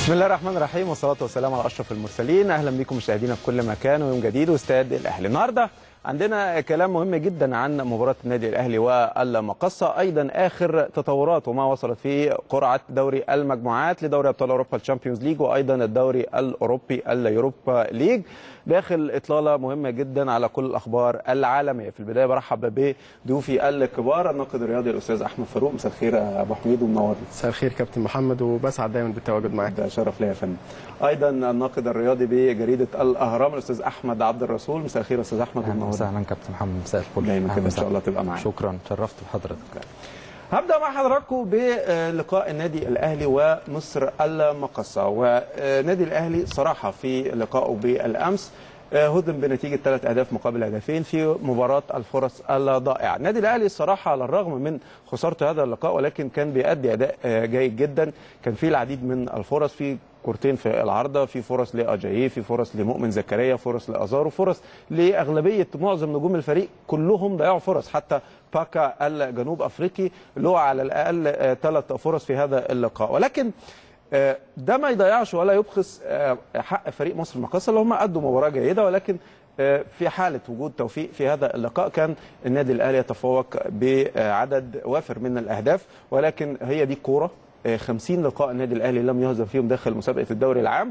بسم الله الرحمن الرحيم والصلاة والسلام على أشرف المرسلين أهلا بكم مشاهدينا في كل مكان ويوم جديد واستاد الأهلي النهاردة عندنا كلام مهم جدا عن مباراة النادي الأهلي والمقصة أيضا آخر تطورات وما وصلت في قرعة دوري المجموعات لدوري أبطال أوروبا الشامبيونز ليج وأيضا الدوري الأوروبي اليوروبا ليج داخل إطلالة مهمة جدا على كل الأخبار العالمية في البداية برحب بضيوفي الكبار الناقد الرياضي الأستاذ أحمد فاروق مساء الخير يا أبو حميد ومنور مساء الخير كابتن محمد وبسعد دايما بالتواجد معاك ده شرف ليا يا فندم ايضا الناقد الرياضي بجريده الاهرام الاستاذ احمد عبد الرسول مساء الخير يا استاذ احمد اهلا ومنور. وسهلا كابتن محمد مساء الفل دايما كده أهلاً ان شاء الله وسهلاً. تبقى معانا شكرا شرفت بحضرتك هبدا مع حضراتكم بلقاء النادي الاهلي ومصر المقصه ونادي الاهلي صراحه في لقائه بالامس هدم بنتيجه ثلاث اهداف مقابل هدفين في مباراه الفرص الضائعه. النادي الاهلي الصراحه على الرغم من خسارته هذا اللقاء ولكن كان بيأدي اداء جيد جدا، كان في العديد من الفرص في كورتين في العارضه، في فرص لاجاييه، في فرص لمؤمن زكريا، فرص لازارو، فرص لاغلبيه معظم نجوم الفريق كلهم ضيعوا فرص حتى باكا الجنوب افريقي له على الاقل ثلاث فرص في هذا اللقاء ولكن آه، ده ما يضيعش ولا يبخس آه، حق فريق مصر المقاصه اللي هم ادوا مباراه جيده ولكن آه، في حاله وجود توفيق في هذا اللقاء كان النادي الاهلي يتفوق بعدد وافر من الاهداف ولكن هي دي كوره 50 لقاء النادي الاهلي لم يهزم فيهم داخل مسابقه الدوري العام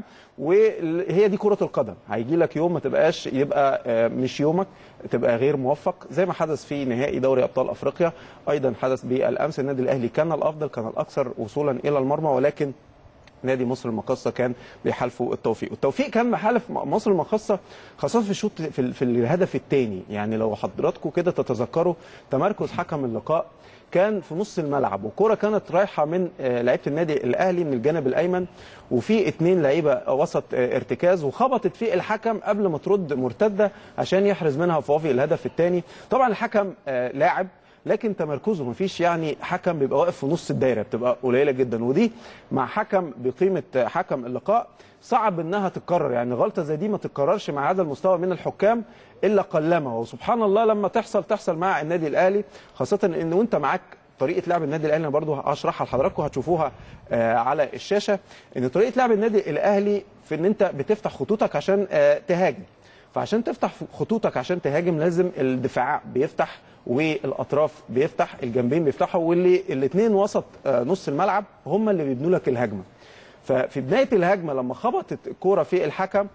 وهي دي كره القدم هيجي لك يوم ما تبقاش يبقى آه، مش يومك تبقى غير موفق زي ما حدث في نهائي دوري ابطال افريقيا ايضا حدث بالامس النادي الاهلي كان الافضل كان الاكثر وصولا الى المرمى ولكن نادي مصر المقاصة كان بيحالفوا التوفيق والتوفيق كان محالف مصر المقاصة خاصة في الشوط في, ال- في الهدف الثاني يعني لو حضراتكم كده تتذكروا تمركز حكم اللقاء كان في نص الملعب والكرة كانت رايحة من آه، لعيبة النادي الأهلي من الجانب الأيمن وفي اتنين لعيبة وسط آه، ارتكاز وخبطت في الحكم قبل ما ترد مرتدة عشان يحرز منها فوافي الهدف الثاني طبعا الحكم آه، لاعب لكن تمركزه مفيش يعني حكم بيبقى واقف في نص الدايره بتبقى قليله جدا ودي مع حكم بقيمه حكم اللقاء صعب انها تتكرر يعني غلطه زي دي ما تتكررش مع هذا المستوى من الحكام الا قلما وسبحان الله لما تحصل تحصل مع النادي الاهلي خاصه ان وانت معاك طريقه لعب النادي الاهلي انا برضو هشرحها لحضراتكم هتشوفوها آه، على الشاشه ان طريقه لعب النادي الاهلي في ان انت بتفتح خطوطك عشان آه، تهاجم فعشان تفتح خطوطك عشان تهاجم لازم الدفاع بيفتح والاطراف بيفتح الجنبين بيفتحوا واللي الاثنين وسط آه، نص الملعب هم اللي بيبنوا لك الهجمه ففي بدايه الهجمه لما خبطت الكوره في الحكم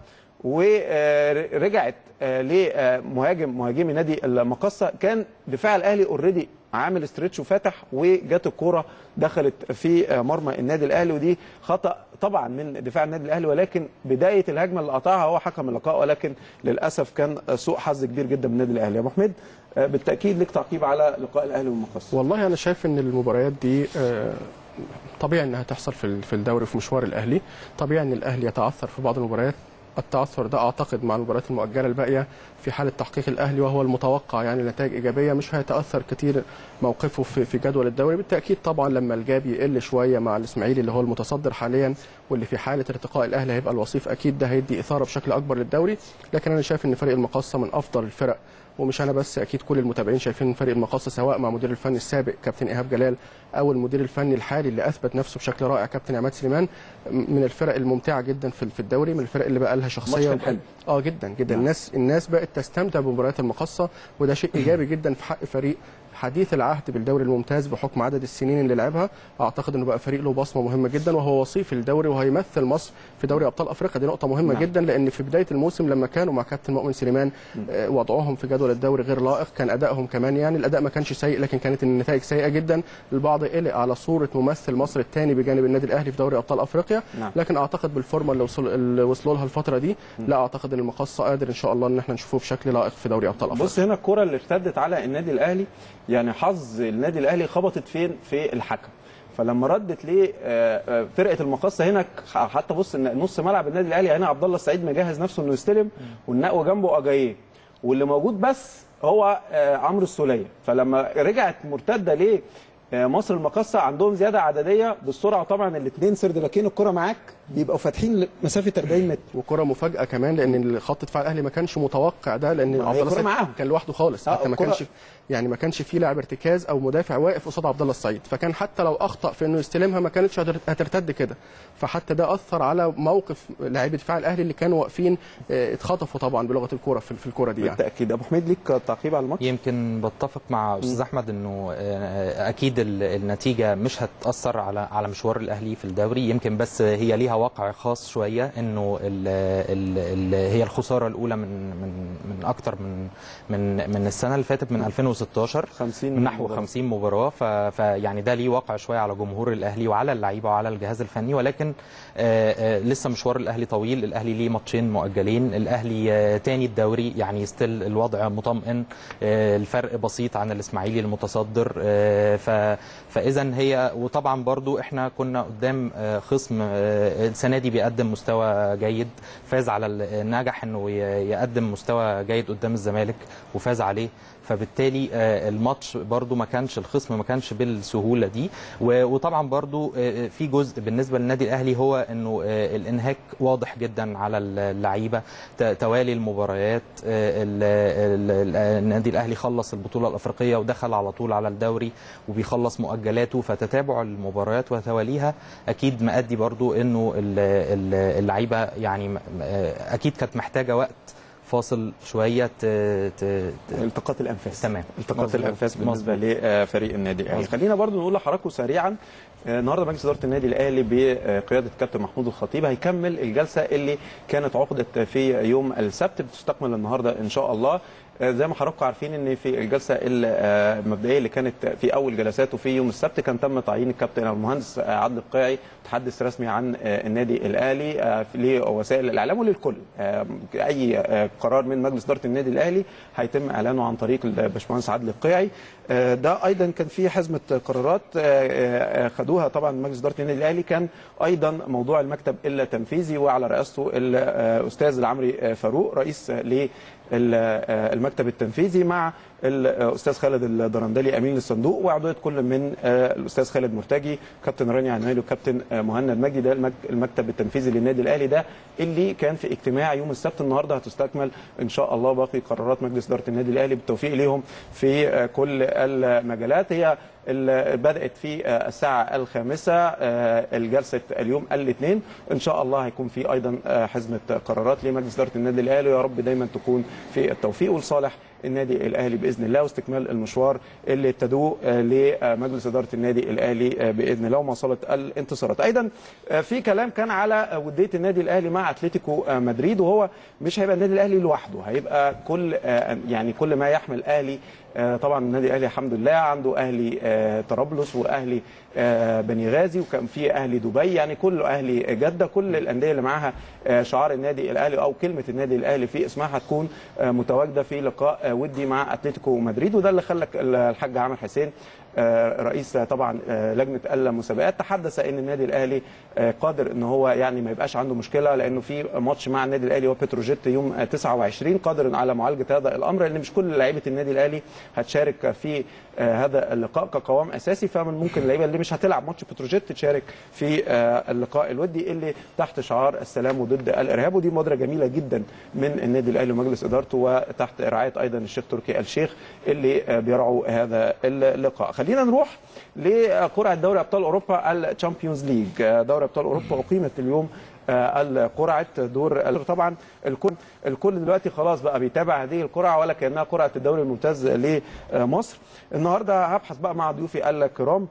ورجعت لمهاجم مهاجمي نادي المقصه كان دفاع الاهلي اوريدي عامل استريتش وفاتح وجت الكوره دخلت في آه، مرمى النادي الاهلي ودي خطا طبعا من دفاع النادي الاهلي ولكن بدايه الهجمه اللي قطعها هو حكم اللقاء ولكن للاسف كان سوء حظ كبير جدا من النادي الاهلي يا ابو حميد آه، بالتاكيد لك تعقيب على لقاء الاهلي والمقصه والله انا شايف ان المباريات دي آه، طبيعي انها تحصل في ال- في الدوري في مشوار الاهلي طبيعي ان الاهلي يتعثر في بعض المباريات التعثر ده اعتقد مع المباريات المؤجله الباقيه في حاله تحقيق الاهلي وهو المتوقع يعني نتائج ايجابيه مش هيتاثر كتير موقفه في في جدول الدوري بالتاكيد طبعا لما الجاب يقل شويه مع الاسماعيلي اللي هو المتصدر حاليا واللي في حاله ارتقاء الاهلي هيبقى الوصيف اكيد ده هيدي اثاره بشكل اكبر للدوري لكن انا شايف ان فريق المقاصه من افضل الفرق ومش انا بس اكيد كل المتابعين شايفين إن فريق المقاصه سواء مع مدير الفني السابق كابتن ايهاب جلال او المدير الفني الحالي اللي اثبت نفسه بشكل رائع كابتن عماد سليمان من الفرق الممتعه جدا في في الدوري من الفرق اللي بقى لها شخصيه كان حلو. اه جدا جدا نعم. الناس الناس بقت تستمتع بمباريات المقصه وده شيء ايجابي جدا في حق فريق حديث العهد بالدوري الممتاز بحكم عدد السنين اللي لعبها اعتقد انه بقى فريق له بصمه مهمه جدا وهو وصيف الدوري وهيمثل مصر في دوري ابطال افريقيا دي نقطه مهمه نعم. جدا لان في بدايه الموسم لما كانوا مع كابتن مؤمن سليمان آه، وضعهم في جدول الدوري غير لائق كان ادائهم كمان يعني الاداء ما كانش سيء لكن كانت النتائج سيئه جدا البعض قلق على صوره ممثل مصر الثاني بجانب النادي الاهلي في دوري ابطال افريقيا نعم. لكن اعتقد بالفورمه اللي وصل اللي وصلوا لها الفتره دي لا اعتقد ان المقصه قادر ان شاء الله ان احنا نشوفه بشكل لائق في دوري ابطال افريقيا بص هنا الكرة اللي ارتدت على النادي الاهلي يعني حظ النادي الاهلي خبطت فين في الحكم فلما ردت لفرقه المقصه هنا حتى بص ان نص ملعب النادي الاهلي هنا عبد الله السعيد مجهز نفسه انه يستلم والنقوه جنبه اجاييه واللي موجود بس هو آه، عمرو السوليه فلما رجعت مرتده ليه آه، مصر المقصه عندهم زياده عدديه بالسرعه طبعا الاثنين سرد باكين الكره معاك بيبقوا فاتحين مسافه 40 متر وكره مفاجاه كمان لان خط دفاع الاهلي ما كانش متوقع ده لان ما هي عبد الله كرة السعيد معاهم. كان لوحده خالص آه، حتى ما الكرة- كانش يعني ما كانش فيه لاعب ارتكاز او مدافع واقف قصاد عبد الله السعيد فكان حتى لو اخطا في انه يستلمها ما كانتش هتر- هترتد كده فحتى ده اثر على موقف لاعبي دفاع الاهلي اللي كانوا واقفين آه، اتخطفوا طبعا بلغه الكوره في في الكوره دي يعني بالتاكيد ابو حميد ليك تعقيب على الماتش يمكن بتفق مع استاذ احمد انه آه، اكيد ال- النتيجه مش هتاثر على على مشوار الاهلي في الدوري يمكن بس هي ليها واقع خاص شويه انه ال ال ال هي الخساره الاولى من من من اكتر من من من السنه اللي فاتت من 2016 50 من نحو مباراة. 50 مباراه ف- فيعني ده ليه واقع شويه على جمهور الاهلي وعلى اللعيبه وعلى الجهاز الفني ولكن آه، آه، لسه مشوار الاهلي طويل الاهلي ليه ماتشين مؤجلين الاهلي آه، تاني الدوري يعني ستيل الوضع مطمئن آه، الفرق بسيط عن الاسماعيلي المتصدر آه، ف فاذا هي وطبعا برضو احنا كنا قدام آه، خصم آه، السنه دي بيقدم مستوى جيد فاز على ال- نجح انه ي- يقدم مستوى جيد قدام الزمالك وفاز عليه فبالتالي آه، الماتش برضو ما كانش الخصم ما كانش بالسهوله دي و- وطبعا برضو آه، في جزء بالنسبه للنادي الاهلي هو انه آه، الانهاك واضح جدا على اللعيبه ت- توالي المباريات آه، ال- ال- ال- النادي الاهلي خلص البطوله الافريقيه ودخل على طول على الدوري وبيخلص مؤجلاته فتتابع المباريات وتواليها اكيد مأدي برضو انه ال- ال- اللعيبه يعني م- آه، اكيد كانت محتاجه وقت فاصل شويه ت... ت... ت... التقاط الانفاس تمام. التقاط مظبوط. الانفاس بالنسبه مظبوط. لفريق النادي الاهلي مظبوط. خلينا برضو نقول لحضراتكم سريعا آه، النهارده مجلس اداره النادي الاهلي بقياده كابتن محمود الخطيب هيكمل الجلسه اللي كانت عقدت في يوم السبت بتستكمل النهارده ان شاء الله آه، زي ما حضراتكم عارفين ان في الجلسه المبدئيه اللي كانت في اول جلساته في يوم السبت كان تم تعيين الكابتن المهندس آه، عادل القيعي متحدث رسمي عن آه، النادي الاهلي آه، لوسائل الاعلام وللكل آه، اي آه، قرار من مجلس اداره النادي الاهلي هيتم اعلانه عن طريق الباشمهندس عادل القيعي آه، ده ايضا كان في حزمه قرارات آه، آه، خدوها طبعا مجلس اداره النادي الاهلي كان ايضا موضوع المكتب التنفيذي وعلى رئاسته الاستاذ العمري آه، فاروق رئيس ل المكتب التنفيذي مع الاستاذ خالد الدرندلي امين للصندوق وعضويه كل من آه، الاستاذ خالد مرتجي كابتن راني عنواني وكابتن آه، مهند مجدي ده المك- المكتب التنفيذي للنادي الاهلي ده اللي كان في اجتماع يوم السبت النهارده هتستكمل ان شاء الله باقي قرارات مجلس اداره النادي الاهلي بالتوفيق ليهم في آه، كل المجالات هي ال- بدات في آه، الساعه الخامسه آه، الجلسه اليوم الاثنين ان شاء الله هيكون في ايضا آه، حزمه قرارات لمجلس اداره النادي الاهلي ويا رب دايما تكون في التوفيق ولصالح النادي الاهلي باذن الله واستكمال المشوار اللي ابتدوه آه، لمجلس اداره النادي الاهلي آه، باذن الله ومواصله الانتصارات. ايضا آه، في كلام كان على آه، وديه النادي الاهلي مع اتلتيكو آه، مدريد وهو مش هيبقى النادي الاهلي لوحده هيبقى كل آه، يعني كل ما يحمل اهلي آه، طبعا النادي الاهلي الحمد لله عنده اهلي آه، طرابلس واهلي آه، بني غازي وكان في اهلي دبي يعني كله اهلي جده كل الانديه اللي معاها آه، شعار النادي الاهلي او كلمه النادي الاهلي في اسمها هتكون آه، متواجده في لقاء آه، ودي مع اتلتيكو مدريد وده اللي خلى الحاج عامر حسين آه، رئيس آه، طبعا آه، لجنه المسابقات تحدث ان النادي الاهلي آه، قادر ان هو يعني ما يبقاش عنده مشكله لانه في ماتش مع النادي الاهلي وبتروجيت يوم آه، 29 قادر على معالجه هذا الامر لان مش كل لعيبه النادي الاهلي هتشارك في آه، هذا اللقاء كقوام اساسي فمن ممكن اللعيبه اللي مش هتلعب ماتش بتروجيت تشارك في آه، اللقاء الودي اللي تحت شعار السلام وضد الارهاب ودي مبادره جميله جدا من النادي الاهلي ومجلس ادارته وتحت رعايه ايضا الشيخ تركي الشيخ اللي آه، بيرعوا هذا اللقاء خلينا نروح لقرعه دوري ابطال اوروبا الشامبيونز ليج آه، دوري ابطال اوروبا اقيمت اليوم آه، القرعه دور طبعا الكل الكل دلوقتي خلاص بقى بيتابع هذه القرعه ولا كانها قرعه الدوري الممتاز لمصر النهارده هبحث بقى مع ضيوفي الكرام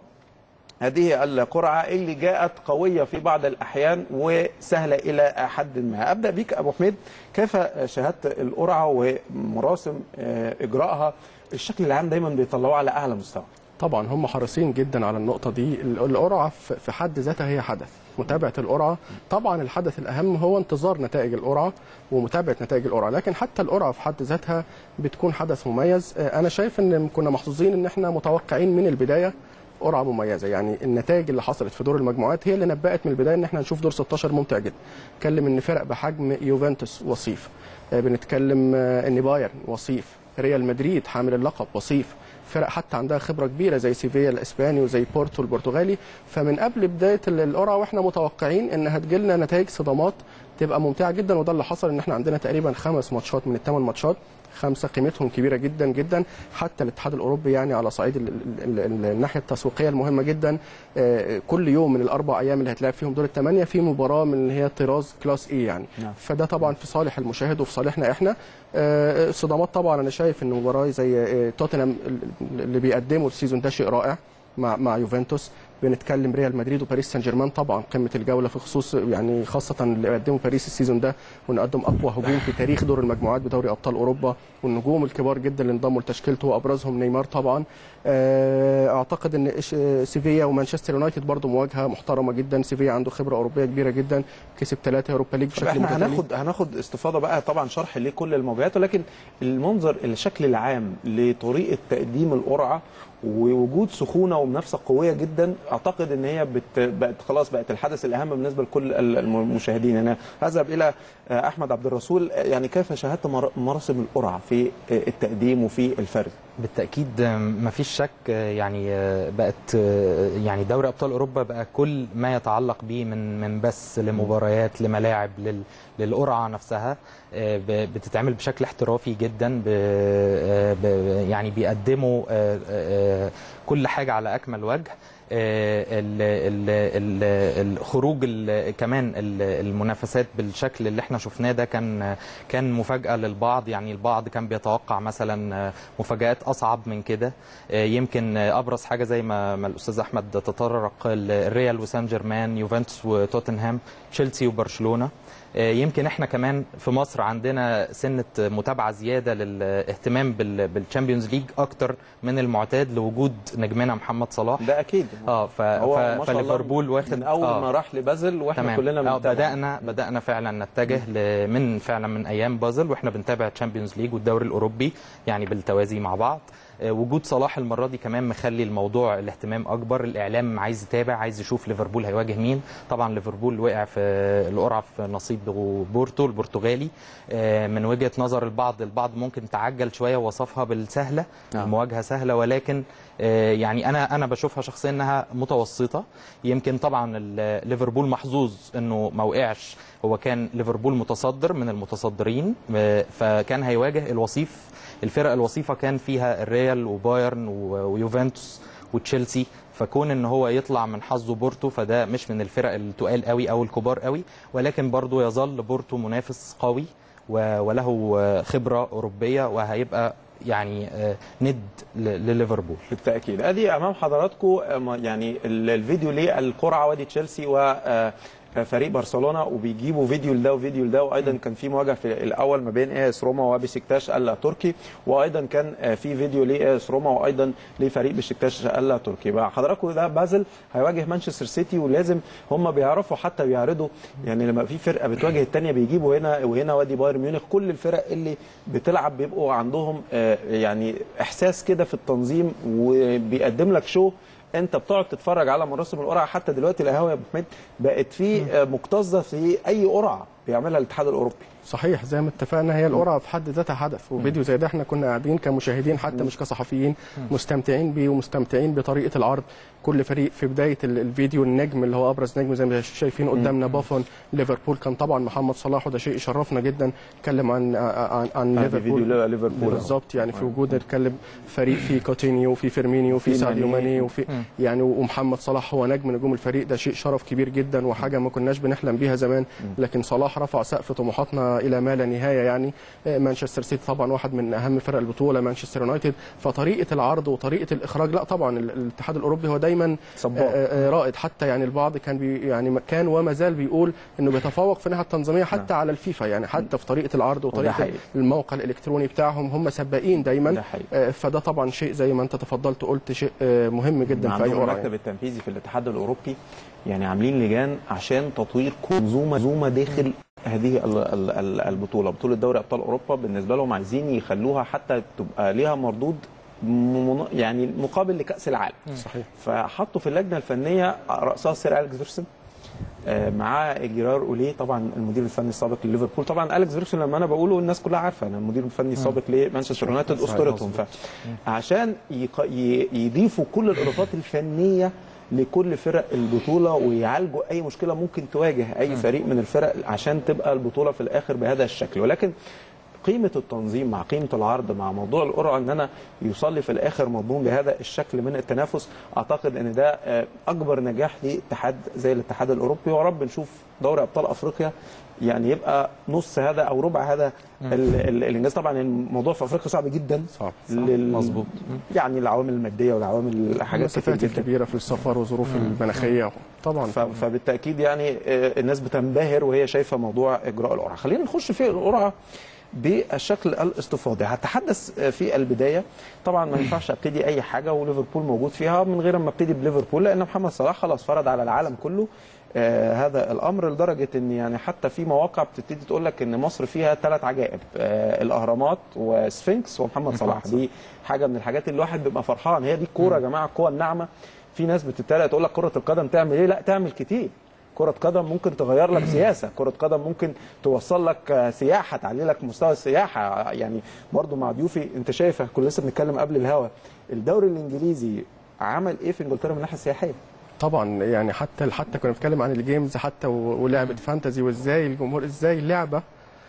هذه القرعة اللي جاءت قوية في بعض الأحيان وسهلة إلى حد ما أبدأ بك أبو حميد كيف شاهدت القرعة ومراسم آه، إجراءها الشكل العام دايما بيطلعوه على أعلى مستوى طبعا هم حريصين جدا على النقطه دي ال- القرعه في في حد ذاتها هي حدث متابعه القرعه طبعا الحدث الاهم هو انتظار نتائج القرعه ومتابعه نتائج القرعه لكن حتى القرعه في حد ذاتها بتكون حدث مميز آه، انا شايف ان كنا محظوظين ان احنا متوقعين من البدايه قرعه مميزه يعني النتائج اللي حصلت في دور المجموعات هي اللي نبأت من البدايه ان احنا هنشوف دور 16 ممتع جدا نتكلم ان فرق بحجم يوفنتوس وصيف آه، بنتكلم آه، ان بايرن وصيف ريال مدريد حامل اللقب وصيف فرق حتى عندها خبره كبيره زي سيفيا الاسباني وزي بورتو البرتغالي فمن قبل بدايه ال- القرعه واحنا متوقعين ان هتجيلنا نتائج صدامات تبقى ممتعه جدا وده اللي حصل ان احنا عندنا تقريبا خمس ماتشات من الثمان ماتشات خمسه قيمتهم كبيره جدا جدا حتى الاتحاد الاوروبي يعني على صعيد ال ال ال الناحيه التسويقيه المهمه جدا آه، كل يوم من الاربع ايام اللي هتلعب فيهم دور الثمانيه في مباراه من اللي هي طراز كلاس اي يعني نعم. فده طبعا في صالح المشاهد وفي صالحنا احنا آه، صدامات طبعا انا شايف ان مباراه زي آه، توتنهام اللي بيقدموا السيزون ده شيء رائع مع مع يوفنتوس بنتكلم ريال مدريد وباريس سان جيرمان طبعا قمه الجوله في خصوص يعني خاصه اللي قدموا باريس السيزون ده ونقدم اقوى هجوم في تاريخ دور المجموعات بدوري ابطال اوروبا والنجوم الكبار جدا اللي انضموا لتشكيلته وابرزهم نيمار طبعا آه، اعتقد ان إيش- سيفيا ومانشستر يونايتد برضو مواجهه محترمه جدا سيفيا عنده خبره اوروبيه كبيره جدا كسب ثلاثه اوروبا ليج طب بشكل احنا متتالي هناخد هناخد استفاضه بقى طبعا شرح لكل المواجهات ولكن المنظر الشكل العام لطريقه تقديم القرعه ووجود سخونه ومنافسه قويه جدا اعتقد ان هي بت بقت خلاص بقت الحدث الاهم بالنسبه لكل المشاهدين انا هذهب الى آه، احمد عبد الرسول آه، يعني كيف شاهدت مر- مراسم القرعه في آه، التقديم وفي الفرز بالتاكيد ما فيش شك يعني بقت يعني دوري ابطال اوروبا بقى كل ما يتعلق به من من بس لمباريات لملاعب لل- للقرعه نفسها ب- بتتعمل بشكل احترافي جدا ب- ب- يعني بيقدموا كل حاجه على اكمل وجه ال- ال- ال- الخروج ال- كمان ال- المنافسات بالشكل اللي احنا شفناه ده كان كان مفاجاه للبعض يعني البعض كان بيتوقع مثلا مفاجات اصعب من كده يمكن ابرز حاجه زي ما ما الاستاذ احمد تطرق الريال وسان جيرمان يوفنتوس وتوتنهام تشيلسي وبرشلونه يمكن احنا كمان في مصر عندنا سنه متابعه زياده للاهتمام بال- بالتشامبيونز ليج اكتر من المعتاد لوجود نجمنا محمد صلاح ده اكيد اه ف... هو ف... ما شاء الله فليفربول واخد من اول آه. ما راح لبازل واحنا تمام كلنا آه، بنتابع. بدانا بدانا فعلا نتجه ل... من فعلا من ايام بازل واحنا بنتابع تشامبيونز ليج والدوري الاوروبي يعني بالتوازي مع بعض آه، وجود صلاح المره دي كمان مخلي الموضوع الاهتمام اكبر الاعلام عايز يتابع عايز يشوف ليفربول هيواجه مين طبعا ليفربول وقع في القرعه في نصيب بورتو البرتغالي آه، من وجهه نظر البعض البعض ممكن تعجل شويه ووصفها بالسهله نعم. المواجهه سهله ولكن آه، يعني انا انا بشوفها شخصيا انها متوسطه يمكن طبعا ال- ليفربول محظوظ انه ما وقعش هو كان ليفربول متصدر من المتصدرين آه، فكان هيواجه الوصيف الفرق الوصيفه كان فيها الريال وبايرن و- ويوفنتوس وتشيلسي فكون ان هو يطلع من حظه بورتو فده مش من الفرق التقال قوي او الكبار قوي ولكن برضه يظل بورتو منافس قوي و- وله آه، خبره اوروبيه وهيبقى يعني آه، ند ل- لليفربول بالتاكيد ادي امام حضراتكم أم- يعني ال- الفيديو للقرعه وادي تشيلسي و آه، فريق برشلونه وبيجيبوا فيديو لده وفيديو لده وايضا كان في مواجهه في الاول ما بين ايس روما وبشكتاش التركي وايضا كان آه، في فيديو لايس روما وايضا لفريق بشكتاش التركي بقى حضراتكم ده بازل هيواجه مانشستر سيتي ولازم هم بيعرفوا حتى بيعرضوا يعني لما في فرقه بتواجه الثانيه بيجيبوا هنا وهنا وادي بايرن ميونخ كل الفرق اللي بتلعب بيبقوا عندهم آه، يعني احساس كده في التنظيم وبيقدم لك شو انت بتقعد تتفرج على مراسم القرعه حتى دلوقتي القهاوي يا ابو حميد بقت في آه، مكتظه في اي قرعه بيعملها الاتحاد الاوروبي صحيح زي ما اتفقنا هي القرعه في حد ذاتها هدف وفيديو زي ده احنا كنا قاعدين كمشاهدين حتى مش كصحفيين مستمتعين بيه ومستمتعين بطريقه العرض كل فريق في بدايه ال- الفيديو النجم اللي هو ابرز نجم زي ما شايفين قدامنا بافون ليفربول كان طبعا محمد صلاح وده شيء يشرفنا جدا نتكلم عن عن, عن آه، في فيديو ليفربول ليفربول بالظبط يعني في وجود نتكلم فريق فيه كوتينيو وفي فيرمينيو وفي في ساديو ماني. ماني وفي يعني ومحمد صلاح هو نجم نجوم الفريق ده شيء شرف كبير جدا وحاجه ما كناش بنحلم بيها زمان لكن صلاح رفع سقف طموحاتنا الى ما لا نهايه يعني آه، مانشستر سيتي طبعا واحد من اهم فرق البطوله مانشستر يونايتد فطريقه العرض وطريقه الاخراج لا طبعا ال- الاتحاد الاوروبي هو دايما صباح. آه، آه، رائد حتى يعني البعض كان بي يعني كان وما زال بيقول انه بيتفوق في الناحيه التنظيميه حتى على الفيفا يعني حتى في طريقه العرض وطريقه حقيقي. الموقع الالكتروني بتاعهم هم سباقين دايما ده حقيقي. آه، فده طبعا شيء زي ما انت تفضلت قلت شيء آه، مهم جدا في اي عندهم قرعه المكتب يعني. التنفيذي في الاتحاد الاوروبي يعني عاملين لجان عشان تطوير كل منظومه منظومه داخل هذه ال- ال- ال- البطوله بطوله دوري ابطال اوروبا بالنسبه لهم عايزين يخلوها حتى تبقى ليها مردود مم- يعني مقابل لكاس العالم صحيح فحطوا في اللجنه الفنيه راسها سير اليكس فيرسون آه، معاه جيرار اوليه طبعا المدير الفني السابق لليفربول طبعا اليكس فيركسون لما انا بقوله الناس كلها عارفه انا المدير الفني السابق لمانشستر يونايتد صحيح، اسطورتهم مظبوط. فعشان يق- ي- يضيفوا كل الاضافات الفنيه لكل فرق البطوله ويعالجوا اي مشكله ممكن تواجه اي فريق من الفرق عشان تبقى البطوله في الاخر بهذا الشكل ولكن قيمه التنظيم مع قيمه العرض مع موضوع القرعه ان انا يوصل لي في الاخر مضمون بهذا الشكل من التنافس اعتقد ان ده آه، اكبر نجاح لاتحاد زي الاتحاد الاوروبي ويا رب نشوف دوري ابطال افريقيا يعني يبقى نص هذا او ربع هذا ال- ال- الانجاز طبعا الموضوع في افريقيا صعب جدا صعب لل- مظبوط. يعني العوامل الماديه والعوامل حاجات كتير المسافات جدا الكبيره في السفر وظروف المناخيه طبعا ف- فبالتاكيد يعني آه، الناس بتنبهر وهي شايفه موضوع اجراء القرعه خلينا نخش في القرعه بالشكل الاستفاضي هتحدث آه، في البدايه طبعا ما ينفعش ابتدي اي حاجه وليفربول موجود فيها من غير ما ابتدي بليفربول لان محمد صلاح خلاص فرض على العالم كله آه هذا الامر لدرجه ان يعني حتى في مواقع بتبتدي تقول لك ان مصر فيها ثلاث عجائب آه الاهرامات وسفنكس ومحمد صلاح دي حاجه من الحاجات اللي الواحد بيبقى فرحان هي دي الكوره يا جماعه القوه الناعمه في ناس بتتريق تقول لك كره القدم تعمل ايه لا تعمل كتير كرة قدم ممكن تغير لك سياسة كرة قدم ممكن توصل لك آه، سياحة تعلي لك مستوى السياحة يعني برضو مع ضيوفي انت شايف كنا لسه بنتكلم قبل الهوا الدوري الانجليزي عمل ايه في انجلترا من الناحية السياحية طبعا يعني حتى حتى كنا بنتكلم عن الجيمز حتى و- ولعبه فانتزي وازاي الجمهور ازاي اللعبه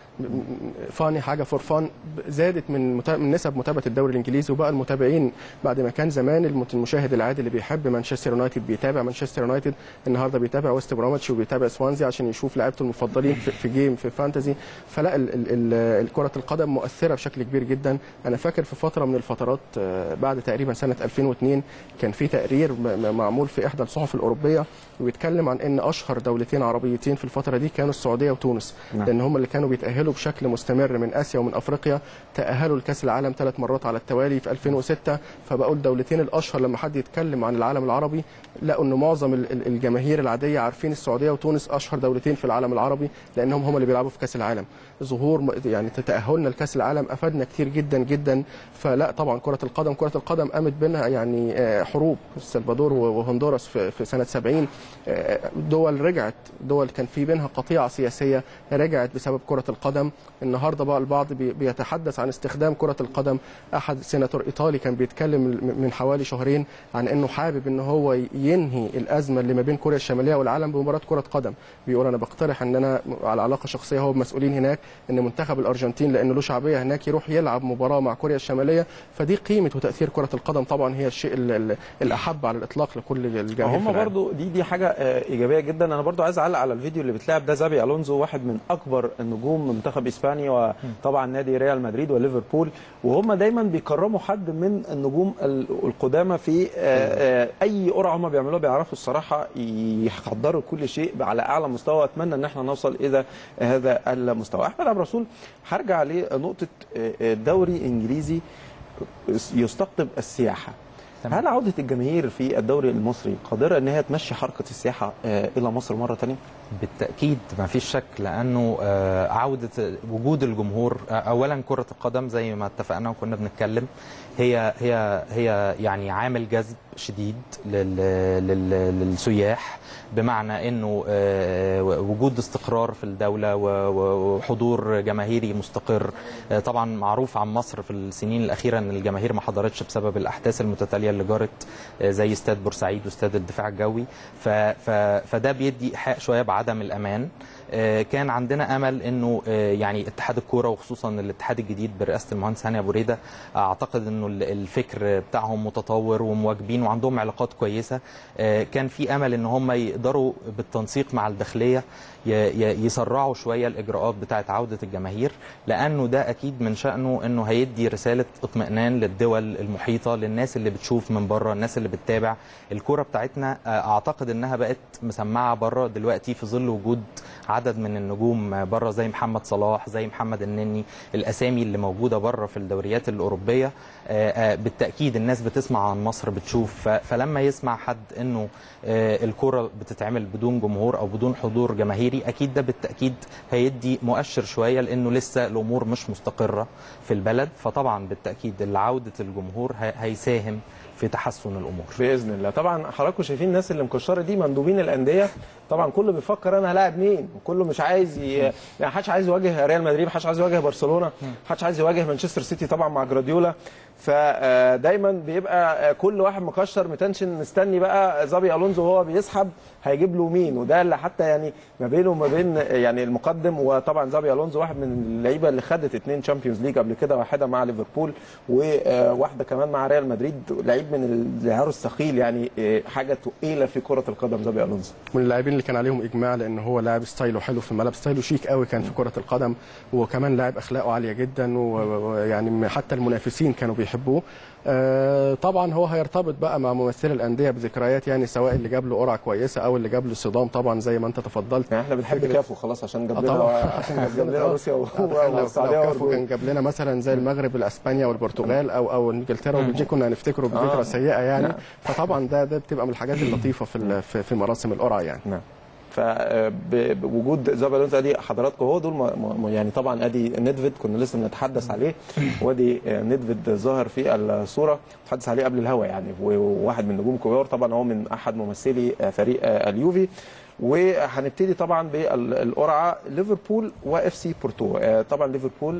فاني حاجه فور فان زادت من متا- من نسب متابعه الدوري الانجليزي وبقى المتابعين بعد ما كان زمان المت- المشاهد العادي اللي بيحب مانشستر يونايتد بيتابع مانشستر يونايتد النهارده بيتابع ويست بروميتش وبيتابع سوانزي عشان يشوف لعيبته المفضلين في, في جيم في فانتزي فلا ال- ال- ال- كره القدم مؤثره بشكل كبير جدا انا فاكر في فتره من الفترات آه، بعد تقريبا سنه 2002 كان في تقرير م- م- معمول في احدى الصحف الاوروبيه وبيتكلم عن ان اشهر دولتين عربيتين في الفتره دي كانوا السعوديه وتونس نعم. لان هم اللي كانوا بيتاهلوا بشكل مستمر من اسيا ومن افريقيا تاهلوا لكاس العالم ثلاث مرات على التوالي في 2006 فبقوا الدولتين الاشهر لما حد يتكلم عن العالم العربي لقوا ان معظم ال- ال- الجماهير العاديه عارفين السعوديه وتونس اشهر دولتين في العالم العربي لانهم هم اللي بيلعبوا في كاس العالم ظهور م- يعني تاهلنا لكاس العالم افادنا كتير جدا جدا فلا طبعا كره القدم كره القدم قامت بينها يعني آه، حروب السلفادور و- وهندوراس في في سنه 70 آه، دول رجعت دول كان في بينها قطيعه سياسيه رجعت بسبب كره القدم النهارده بقى البعض بي- بيتحدث عن استخدام كره القدم احد سيناتور ايطالي كان بيتكلم م- من حوالي شهرين عن انه حابب ان هو ينهي الازمه اللي ما بين كوريا الشماليه والعالم بمباراه كره قدم بيقول انا بقترح ان انا على علاقه شخصيه هو بمسؤولين هناك ان منتخب الارجنتين لانه له شعبيه هناك يروح يلعب مباراه مع كوريا الشماليه فدي قيمه وتاثير كره القدم طبعا هي الشيء ال- ال- الاحب على الاطلاق لكل الجماهير في هم العالم. برضو دي دي حاجه آه، ايجابيه جدا انا برضو عايز اعلق على الفيديو اللي بتلعب ده زابي الونزو واحد من اكبر النجوم منتخب اسبانيا وطبعا نادي ريال مدريد وليفربول وهم دايما بيكرموا حد من النجوم ال- القدامى في آه، آه، اي قرعه هم بيعملوها بيعرفوا الصراحه يحضروا كل شيء على اعلى مستوى اتمنى ان احنا نوصل الى هذا المستوى احمد عبد الرسول هرجع لنقطه آه، آه، دوري انجليزي يستقطب السياحه تمام. هل عودة الجماهير في الدوري المصري قادرة ان هي تمشي حركة السياحة آه، الى مصر مرة تانية؟ بالتاكيد ما فيش شك لانه آه، عوده وجود الجمهور آه، اولا كره القدم زي ما اتفقنا وكنا بنتكلم هي هي هي يعني عامل جذب شديد لل لل للسياح بمعنى انه آه، وجود استقرار في الدوله و- و- وحضور جماهيري مستقر آه، طبعا معروف عن مصر في السنين الاخيره ان الجماهير ما حضرتش بسبب الاحداث المتتاليه اللي جرت آه، زي استاد بورسعيد واستاد الدفاع الجوي ف ف فده بيدي ايحاء شويه بعدم الامان آه، كان عندنا امل انه آه، يعني اتحاد الكوره وخصوصا الاتحاد الجديد برئاسه المهندس هاني ابو ريده اعتقد انه ال- الفكر بتاعهم متطور ومواكبين وعندهم علاقات كويسه آه، كان في امل ان هم يقدروا بالتنسيق مع الداخليه ي- ي- يسرعوا شويه الاجراءات بتاعه عوده الجماهير لانه ده اكيد من شانه انه هيدي رساله اطمئنان للدول المحيطه للناس اللي بتشوف من بره الناس اللي بتتابع الكوره بتاعتنا آه، اعتقد انها بقت مسمعه بره دلوقتي في ظل وجود عدد من النجوم بره زي محمد صلاح زي محمد النني الاسامي اللي موجوده بره في الدوريات الاوروبيه آه، آه، بالتاكيد الناس بتسمع عن مصر بتشوف ف- فلما يسمع حد انه آه، الكره بتتعمل بدون جمهور او بدون حضور جماهيري اكيد ده بالتاكيد هيدي مؤشر شويه لانه لسه الامور مش مستقره في البلد فطبعا بالتاكيد عوده الجمهور هي- هيساهم في تحسن الامور باذن الله طبعا حضراتكم شايفين الناس اللي مكشره دي مندوبين الانديه طبعا كله بيفكر انا هلاعب مين كله مش عايز ي... يعني محدش عايز يواجه ريال مدريد محدش عايز يواجه برشلونه محدش عايز يواجه مانشستر سيتي طبعا مع جراديولا فدايما بيبقى آه، كل واحد مكشر متنشن مستني بقى زابي الونزو وهو بيسحب هيجيب له مين وده اللي حتى يعني ما بينه وما بين يعني المقدم وطبعا زابي الونزو واحد من اللعيبه اللي خدت اثنين تشامبيونز ليج قبل كده واحده مع ليفربول وواحده كمان مع ريال مدريد لعيب من العيار الثقيل يعني آه، حاجه تقيله في كره القدم زابي الونزو من اللاعبين اللي كان عليهم اجماع لان هو لاعب ستايله حلو في الملعب ستايله شيك قوي كان في كره القدم وكمان لاعب اخلاقه عاليه جدا و- ويعني حتى المنافسين كانوا بيحبوه آه، طبعا هو هيرتبط بقى مع ممثلي الانديه بذكريات يعني سواء اللي جاب له قرعه كويسه او اللي جاب له صدام طبعا زي ما انت تفضلت يعني احنا بنحب فكرة- كافو خلاص عشان جاب آه لنا طبعا عشان جاب جاب لنا لنا روسيا و- لو- لو والسعوديه كافو والأردن. كان جاب لنا مثلا زي المغرب الاسبانيا والبرتغال او او انجلترا وبلجيكا كنا هنفتكره بذكرى آه. سيئه يعني نعم. فطبعا ده ده بتبقى من الحاجات اللطيفه في ال- في في مراسم القرعه يعني نعم فبوجود زي ما قلت ادي حضراتكم هو دول م- م- يعني طبعا ادي ندفيد كنا لسه بنتحدث عليه وادي ندفيد ظاهر في الصوره تحدث عليه قبل الهوا يعني وواحد من نجوم كبار طبعا هو من احد ممثلي فريق اليوفي وهنبتدي طبعا بالقرعه ليفربول واف سي بورتو طبعا ليفربول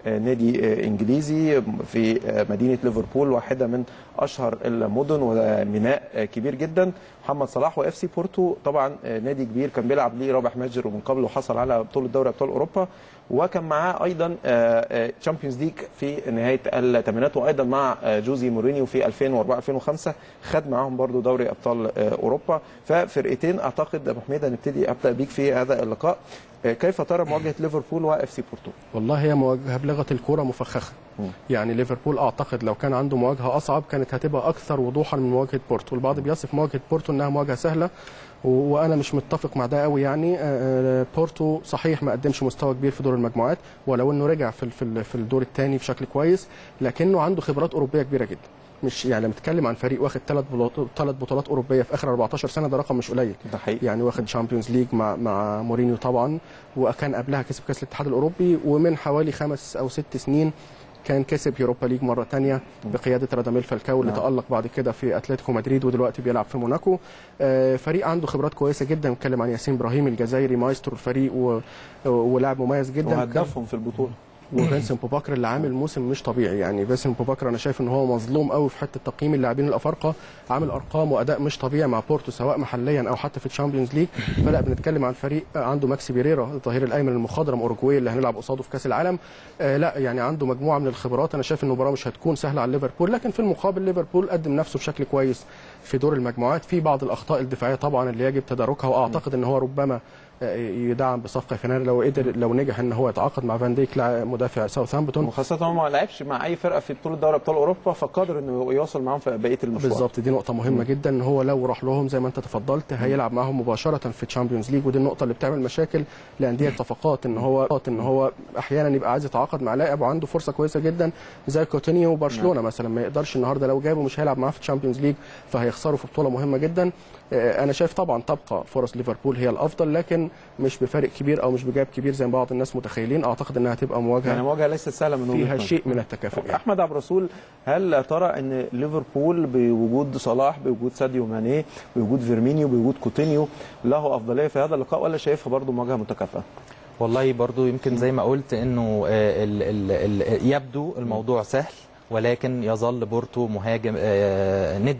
نادي انجليزي في مدينه ليفربول واحده من اشهر المدن وميناء كبير جدا محمد صلاح واف سي بورتو طبعا نادي كبير كان بيلعب ليه رابح ماجر ومن قبل وحصل على بطوله دوري ابطال اوروبا وكان معاه ايضا تشامبيونز ليج في نهايه الثمانينات وايضا مع جوزي مورينيو في 2004 2005 خد معاهم برضو دوري ابطال اوروبا ففرقتين اعتقد ابو حميد هنبتدي ابدا بيك في هذا اللقاء كيف ترى مواجهه ليفربول واف سي بورتو؟ والله هي مواجهه بلغه الكوره مفخخه مم. يعني ليفربول اعتقد لو كان عنده مواجهه اصعب كانت هتبقى اكثر وضوحا من مواجهه بورتو البعض بيصف مواجهه بورتو انها مواجهه سهله و- وانا مش متفق مع ده قوي يعني آه، آه، بورتو صحيح ما قدمش مستوى كبير في دور المجموعات ولو انه رجع في ال- في ال- في الدور الثاني بشكل كويس لكنه عنده خبرات اوروبيه كبيره جدا مش يعني لما بتتكلم عن فريق واخد ثلاث بطولات ثلاث بطولات اوروبيه في اخر 14 سنه ده رقم مش قليل ده حقيقي يعني واخد شامبيونز ليج مع مع مورينيو طبعا وكان قبلها كسب كاس الاتحاد الاوروبي ومن حوالي خمس او ست سنين كان كسب يوروبا ليج مره تانية بقياده راداميل فالكاو اللي نعم. تالق بعد كده في اتلتيكو مدريد ودلوقتي بيلعب في موناكو آه، فريق عنده خبرات كويسه جدا نتكلم عن ياسين ابراهيم الجزائري مايسترو الفريق و- ولاعب مميز جدا وهدفهم في البطوله وفينسنت بوباكر اللي عامل موسم مش طبيعي يعني فينسنت بوباكر انا شايف ان هو مظلوم قوي في حته تقييم اللاعبين الافارقه عامل ارقام واداء مش طبيعي مع بورتو سواء محليا او حتى في الشامبيونز ليج فلا بنتكلم عن فريق عنده ماكسي بيريرا الظهير الايمن المخضرم اوروجواي اللي هنلعب قصاده في كاس العالم آه لا يعني عنده مجموعه من الخبرات انا شايف ان المباراه مش هتكون سهله على ليفربول لكن في المقابل ليفربول قدم نفسه بشكل كويس في دور المجموعات في بعض الاخطاء الدفاعيه طبعا اللي يجب تداركها واعتقد ان هو ربما آه، يدعم بصفقه في يناير لو قدر لو نجح ان هو يتعاقد مع فان ديك لاعب مدافع ساوثهامبتون وخاصه هو ما لعبش مع اي فرقه في بطوله دوري ابطال اوروبا فقادر انه يوصل معاهم في بقيه المشوار بالظبط دي نقطة مهمة جدا ان هو لو راح لهم زي ما انت تفضلت هيلعب معاهم مباشرة في تشامبيونز ليج ودي النقطة اللي بتعمل مشاكل لأندية صفقات ان هو ان هو احيانا يبقى عايز يتعاقد مع لاعب وعنده فرصة كويسة جدا زي كوتينيو وبرشلونة مثلا ما يقدرش النهارده لو جابه مش هيلعب معاه في تشامبيونز ليج فهيخسروا في بطولة مهمة جدا آه، انا شايف طبعا تبقى فرص ليفربول هي الافضل لكن مش بفارق كبير او مش بجاب كبير زي ما بعض الناس متخيلين اعتقد انها هتبقى يعني مواجهة مواجهه ليست سهله من وجهة فيها نظري. شيء من التكافؤ يعني. احمد عبد الرسول هل ترى ان ليفربول بوجود صلاح بوجود ساديو ماني بوجود فيرمينيو بوجود كوتينيو له افضليه في هذا اللقاء ولا شايفها برضو مواجهه متكافئه؟ والله برضو يمكن زي ما قلت انه آه، ال ال ال يبدو الموضوع سهل ولكن يظل بورتو مهاجم آه، ند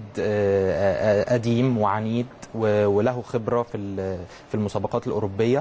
آه، آه، قديم وعنيد و- وله خبره في ال- في المسابقات الاوروبيه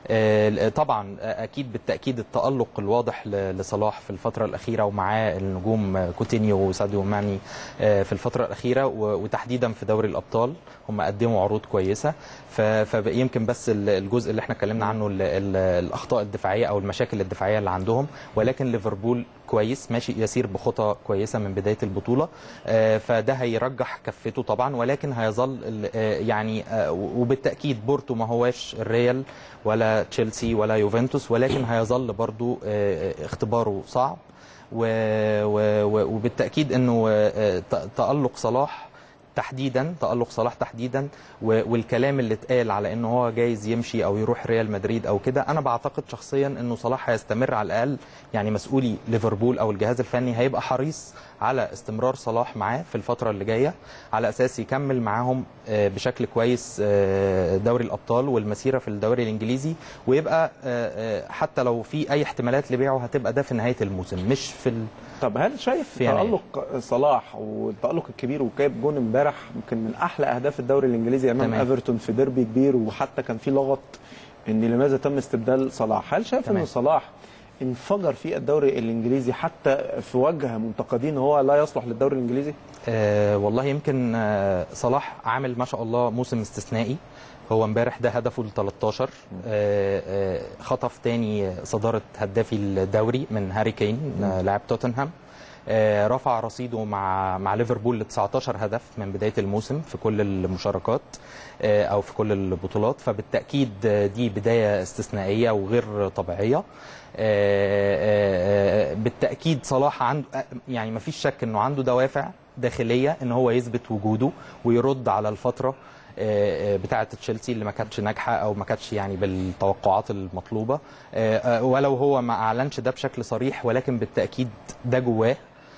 آه، طبعا آه، اكيد بالتاكيد التالق الواضح ل- لصلاح في الفتره الاخيره ومعاه النجوم آه، كوتينيو وساديو ماني آه، في الفتره الاخيره و- وتحديدا في دوري الابطال هم قدموا عروض كويسه ف- فيمكن بس ال- الجزء اللي احنا اتكلمنا عنه ال- ال- الاخطاء الدفاعيه او المشاكل الدفاعيه اللي عندهم ولكن ليفربول كويس ماشي يسير بخطى كويسه من بدايه البطوله آه، فده هيرجح كفته طبعا ولكن هيظل ال- آه، يعني آه، وبالتاكيد بورتو ما هواش الريال ولا تشيلسي ولا يوفنتوس ولكن هيظل برضو آه، اختباره صعب و- و- و- وبالتاكيد انه آه، ت- تالق صلاح تحديدا تالق صلاح تحديدا و- والكلام اللي اتقال على انه هو جايز يمشي او يروح ريال مدريد او كده انا بعتقد شخصيا انه صلاح هيستمر على الاقل يعني مسؤولي ليفربول او الجهاز الفني هيبقى حريص على استمرار صلاح معاه في الفتره اللي جايه على اساس يكمل معاهم آه، بشكل كويس آه، دوري الابطال والمسيره في الدوري الانجليزي ويبقى آه، آه، حتى لو في اي احتمالات لبيعه هتبقى ده في نهايه الموسم مش في ال... طب هل شايف في يناير. تألق صلاح والتألق الكبير وجايب جون امبارح يمكن من احلى اهداف الدوري الانجليزي امام تمام. ايفرتون في ديربي كبير وحتى كان في لغط ان لماذا تم استبدال صلاح هل شايف تمام. ان صلاح انفجر في الدوري الانجليزي حتى في وجه منتقدين هو لا يصلح للدوري الانجليزي آه والله يمكن آه صلاح عامل ما شاء الله موسم استثنائي هو امبارح ده هدفه ال 13 آه آه خطف تاني صداره هدافي الدوري من هاري كين آه لاعب توتنهام آه رفع رصيده مع مع ليفربول ل 19 هدف من بدايه الموسم في كل المشاركات آه او في كل البطولات فبالتاكيد آه، دي بدايه استثنائيه وغير طبيعيه آه، آه، آه، بالتاكيد صلاح عنده آه، يعني ما فيش شك انه عنده دوافع داخليه ان هو يثبت وجوده ويرد على الفتره آه، آه، بتاعه تشيلسي اللي ما كانتش ناجحه او ما كانتش يعني بالتوقعات المطلوبه آه، آه، ولو هو ما اعلنش ده بشكل صريح ولكن بالتاكيد ده جواه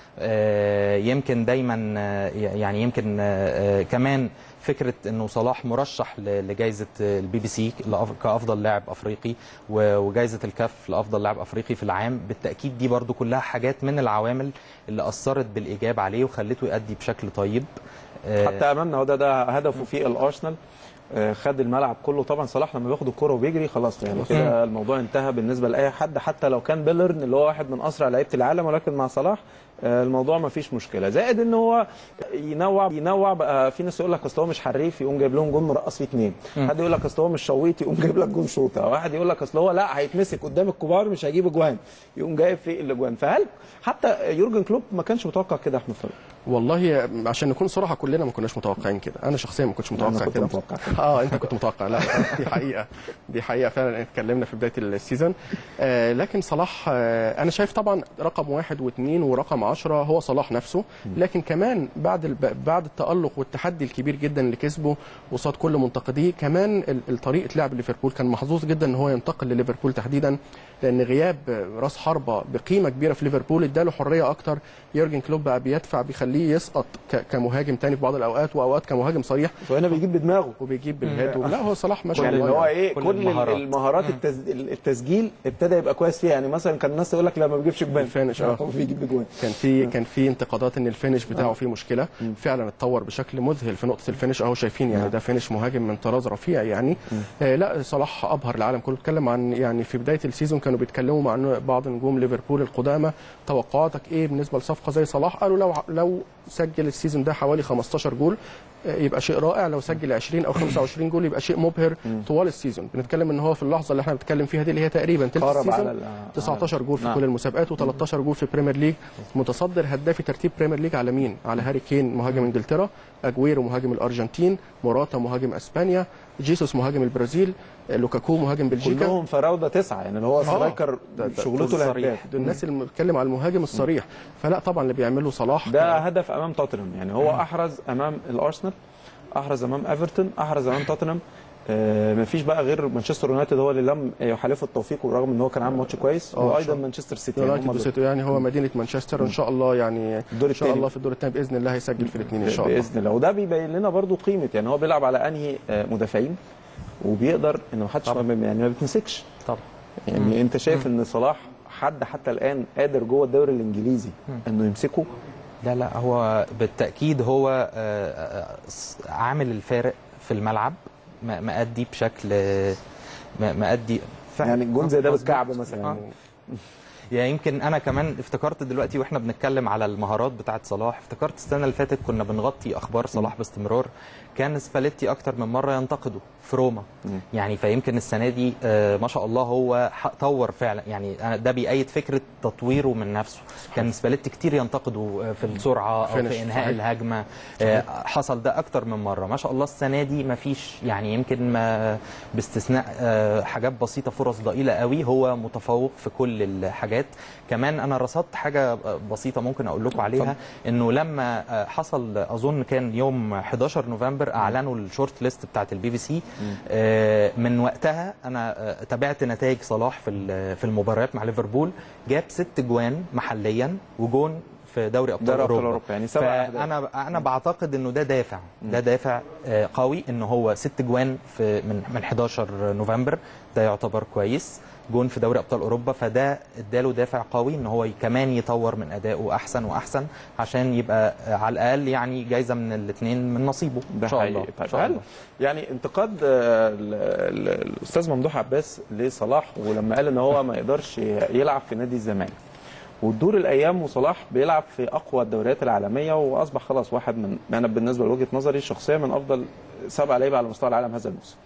آه، يمكن دايما آه، يعني يمكن آه، آه، كمان فكره انه صلاح مرشح ل- لجائزه البي بي سي لأف- كافضل لاعب افريقي و- وجائزه الكاف لافضل لاعب افريقي في العام بالتاكيد دي برضو كلها حاجات من العوامل اللي اثرت بالايجاب عليه وخلته يؤدي بشكل طيب آه، حتى امامنا هو ده ده هدفه في الارسنال آه، خد الملعب كله طبعا صلاح لما بياخد الكرة وبيجري خلاص يعني كده الموضوع انتهى بالنسبه لاي حد حتى لو كان بيلرن اللي هو واحد من اسرع لعيبه العالم ولكن مع صلاح آه، الموضوع ما فيش مشكله زائد ان هو ينوع ينوع بقى في ناس يقول لك اصل هو مش حريف يقوم جايب لهم جون مرقص فيه اثنين حد يقول لك اصل هو مش شويط يقوم جايب لك جون شوطه واحد يقول لك اصل هو لا هيتمسك قدام الكبار مش هيجيب اجوان يقوم جايب في الاجوان فهل حتى يورجن كلوب ما كانش متوقع كده يا احمد فضل والله عشان نكون صراحه كلنا ما كناش متوقعين كده انا شخصيا ما كنتش متوقع كنت كده متوقع اه انت كنت متوقع لا دي حقيقه دي حقيقه فعلا اتكلمنا في بدايه السيزون آه لكن صلاح آه انا شايف طبعا رقم واحد واثنين ورقم عشرة هو صلاح نفسه لكن كمان بعد الب... بعد التالق والتحدي الكبير جدا اللي كسبه قصاد كل منتقديه كمان ال- الطريقه لعب ليفربول كان محظوظ جدا ان هو ينتقل لليفربول تحديدا لان غياب راس حربه بقيمه كبيره في ليفربول اداله حريه اكتر يورجن كلوب بقى بيدفع بيخليه يسقط ك... كمهاجم تاني في بعض الاوقات واوقات كمهاجم صريح وهنا بيجيب بدماغه وبيجيب بالهيد لا هو صلاح ما شاء يعني الله اللي هو يعني. ايه كل كل, المهارات. المهارات التز... التسجيل ابتدى يبقى كويس فيها يعني مثلا كان الناس تقول لك لا ما بيجيبش جوان الفينش، اه. هو بيجيب جوان كان في كان في انتقادات ان الفينش بتاعه فيه مشكله فعلا اتطور بشكل مذهل في نقطه الفينش اهو شايفين يعني نعم. ده فينش مهاجم من طراز رفيع يعني آه لا صلاح ابهر العالم كله اتكلم عن يعني في بدايه السيزون كانوا بيتكلموا مع إنه بعض نجوم ليفربول القدامى توقعاتك ايه بالنسبه لصفقه زي صلاح قالوا لو لو سجل السيزون ده حوالي 15 جول آه، يبقى شيء رائع لو سجل 20 او 25 جول يبقى شيء مبهر طوال السيزون بنتكلم ان هو في اللحظه اللي احنا بنتكلم فيها دي اللي هي تقريبا تلت قارب السيزون على ال- 19 جول في نعم. كل المسابقات و13 جول في بريمير ليج متصدر هدافي ترتيب بريمير ليج على مين؟ على هاري كين مهاجم انجلترا، اجويرو مهاجم الارجنتين، موراتا مهاجم اسبانيا، جيسوس مهاجم البرازيل، لوكاكو مهاجم بلجيكا كلهم فراوده تسعه يعني اللي هو سترايكر ده- ده شغلته صريح. الهداف دول الناس اللي بتتكلم على المهاجم الصريح فلا طبعا اللي بيعمله صلاح ده هدف امام توتنهام يعني هو احرز امام الارسنال احرز امام ايفرتون احرز امام توتنهام آه مفيش بقى غير مانشستر يونايتد هو اللي لم يحالفه التوفيق ورغم ان هو كان عامل ماتش كويس آه، إن وايضا شاء الله. مانشستر سيتي يعني يونايتد هم وسيتي يعني هو مدينه مانشستر ان شاء الله يعني الدور ان شاء التاني. الله في الدور الثاني باذن الله هيسجل في الاثنين ان شاء الله باذن الله وده بيبين لنا برضو قيمه يعني هو بيلعب على انهي آه، مدافعين وبيقدر ان ما حدش طبعا. يعني ما بيتمسكش طبعا يعني انت شايف ان صلاح حد حتى الان قادر جوه الدوري الانجليزي انه يمسكه لا لا هو بالتأكيد هو آه، آه، عامل الفارق في الملعب م- مأدي بشكل م- مأدي فعلا. يعني الجون زي ده مظبوط. بالكعب مثلا آه. يعني يعني يمكن انا كمان افتكرت دلوقتي واحنا بنتكلم على المهارات بتاعه صلاح افتكرت السنه اللي فاتت كنا بنغطي اخبار صلاح باستمرار كان سباليتي اكتر من مره ينتقده في روما يعني فيمكن السنه دي آه، ما شاء الله هو ح- طور فعلا يعني أنا ده بيأيد فكره تطويره من نفسه كان سباليتي كتير ينتقده آه، في السرعه او فينش، في انهاء صحيح. الهجمه آه، حصل ده اكتر من مره ما شاء الله السنه دي ما فيش يعني يمكن ما باستثناء آه، حاجات بسيطه فرص ضئيله قوي هو متفوق في كل الحاجات حاجات كمان انا رصدت حاجه بسيطه ممكن اقول لكم عليها انه لما آه، حصل اظن كان يوم 11 نوفمبر اعلنوا الشورت ليست بتاعت البي في سي من وقتها انا آه، تابعت نتائج صلاح في ال- في المباريات مع ليفربول جاب ست جوان محليا وجون في دوري ابطال دوري أبطال اوروبا أوروبا، يعني سبع أهداف. فانا انا بعتقد انه ده دافع ده دافع آه، قوي ان هو ست جوان في من من 11 نوفمبر ده يعتبر كويس جون في دوري ابطال اوروبا فده اداله دافع قوي ان هو كمان يطور من ادائه احسن واحسن عشان يبقى آه، على الاقل يعني جايزه من الاثنين من نصيبه ده ان شاء الله حقيقي ان طيب شاء هل الله يعني انتقاد آه، ال- ال- الاستاذ ممدوح عباس لصلاح ولما قال ان هو ما يقدرش يلعب في نادي الزمالك وتدور الايام وصلاح بيلعب في اقوى الدوريات العالميه واصبح خلاص واحد من انا بالنسبه لوجهه نظري الشخصيه من افضل سبع لعيبه على مستوى العالم هذا الموسم.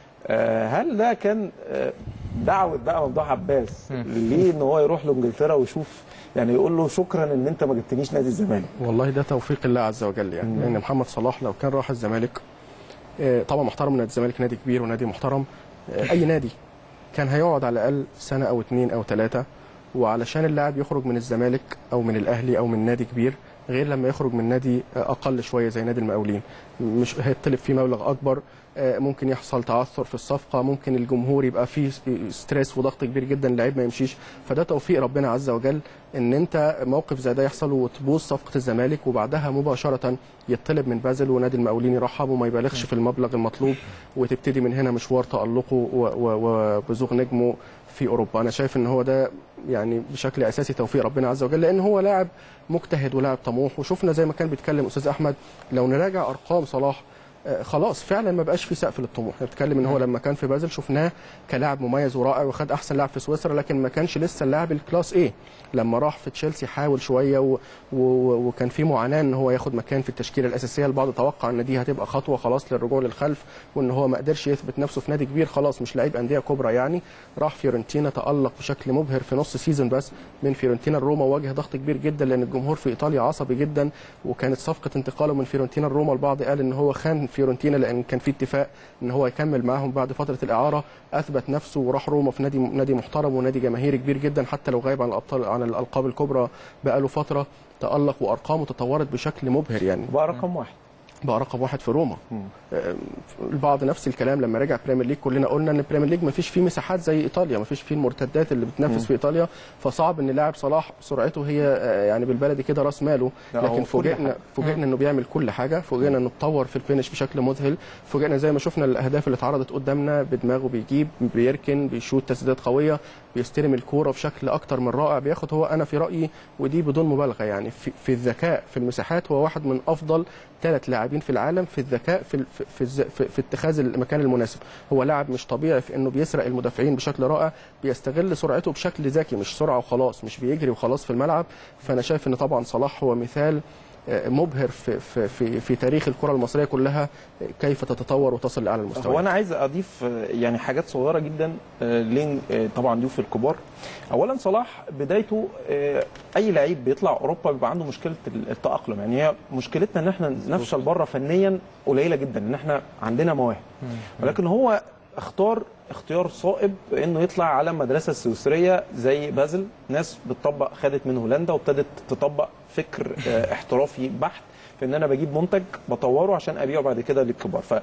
آه، هل ده كان آه، دعوه بقى ممدوح عباس ليه ان هو يروح لانجلترا ويشوف يعني يقول له شكرا ان انت ما جبتنيش نادي الزمالك والله ده توفيق الله عز وجل يعني لان محمد صلاح لو كان راح الزمالك آه، طبعا محترم نادي الزمالك نادي كبير ونادي محترم آه، اي نادي كان هيقعد على الاقل سنه او اتنين او ثلاثه وعلشان اللاعب يخرج من الزمالك او من الاهلي او من نادي كبير غير لما يخرج من نادي آه، اقل شويه زي نادي المقاولين مش هيطلب فيه مبلغ اكبر آه، ممكن يحصل تعثر في الصفقه ممكن الجمهور يبقى فيه ستريس وضغط كبير جدا اللعيب ما يمشيش فده توفيق ربنا عز وجل ان انت موقف زي ده يحصل وتبوظ صفقه الزمالك وبعدها مباشره يطلب من بازل ونادي المقاولين يرحب وما يبالغش في المبلغ المطلوب وتبتدي من هنا مشوار تالقه و- و- وبزوغ نجمه في اوروبا انا شايف ان هو ده يعني بشكل اساسي توفيق ربنا عز وجل لان هو لاعب مجتهد ولاعب طموح وشفنا زي ما كان بيتكلم استاذ احمد لو نراجع ارقام صلاح آه، خلاص فعلا ما بقاش في سقف للطموح بتكلم ان هو لما كان في بازل شفناه كلاعب مميز ورائع وخد احسن لاعب في سويسرا لكن ما كانش لسه اللاعب الكلاس ايه لما راح في تشيلسي حاول شويه و... و... وكان في معاناه ان هو ياخد مكان في التشكيله الاساسيه البعض توقع ان دي هتبقى خطوه خلاص للرجوع للخلف وان هو ما قدرش يثبت نفسه في نادي كبير خلاص مش لعيب انديه كبرى يعني راح فيورنتينا تالق بشكل مبهر في نص سيزون بس من فيورنتينا لروما واجه ضغط كبير جدا لان الجمهور في ايطاليا عصبي جدا وكانت صفقه انتقاله من فيورنتينا لروما البعض قال ان هو خان فيورنتينا لان كان في اتفاق ان هو يكمل معاهم بعد فتره الاعاره اثبت نفسه وراح روما في نادي نادي محترم ونادي جماهيري كبير جدا حتى لو غايب عن الابطال عن الالقاب الكبرى بقاله فتره تالق وارقامه تطورت بشكل مبهر يعني بقى رقم واحد بقى رقم واحد في روما آه، البعض نفس الكلام لما رجع بريمير ليج كلنا قلنا ان البريمير ليج ما فيش فيه مساحات زي ايطاليا ما فيش فيه المرتدات اللي بتنافس في ايطاليا فصعب ان لاعب صلاح سرعته هي آه، يعني بالبلدي كده راس ماله لا، هو لكن في كل فوجئنا حاجة. فوجئنا انه بيعمل كل حاجه فوجئنا انه اتطور في الفينش بشكل مذهل فوجئنا زي ما شفنا الاهداف اللي اتعرضت قدامنا بدماغه بيجيب بيركن بيشوت تسديدات قويه بيستلم الكوره بشكل اكتر من رائع بياخد هو انا في رايي ودي بدون مبالغه يعني في, في الذكاء في المساحات هو واحد من افضل ثلاث لاعبين في العالم في الذكاء في ال- في, في, الز- في, في اتخاذ المكان المناسب هو لاعب مش طبيعي في انه بيسرق المدافعين بشكل رائع بيستغل سرعته بشكل ذكي مش سرعه وخلاص مش بيجري وخلاص في الملعب فانا شايف ان طبعا صلاح هو مثال آه، مبهر في في في, في تاريخ الكره المصريه كلها آه، كيف تتطور وتصل لاعلى هو المستويات انا عايز اضيف آه، يعني حاجات صغيره جدا آه، لين آه، طبعا ضيوف الكبار اولا صلاح بدايته آه، اي لعيب بيطلع اوروبا بيبقى عنده مشكله التاقلم يعني هي مشكلتنا ان احنا نفشل بره فنيا قليله جدا ان احنا عندنا مواهب ولكن هو اختار اختيار صائب انه يطلع على مدرسه سويسريه زي بازل ناس بتطبق خدت من هولندا وابتدت تطبق فكر آه، احترافي بحت في ان انا بجيب منتج بطوره عشان ابيعه بعد كده للكبار ف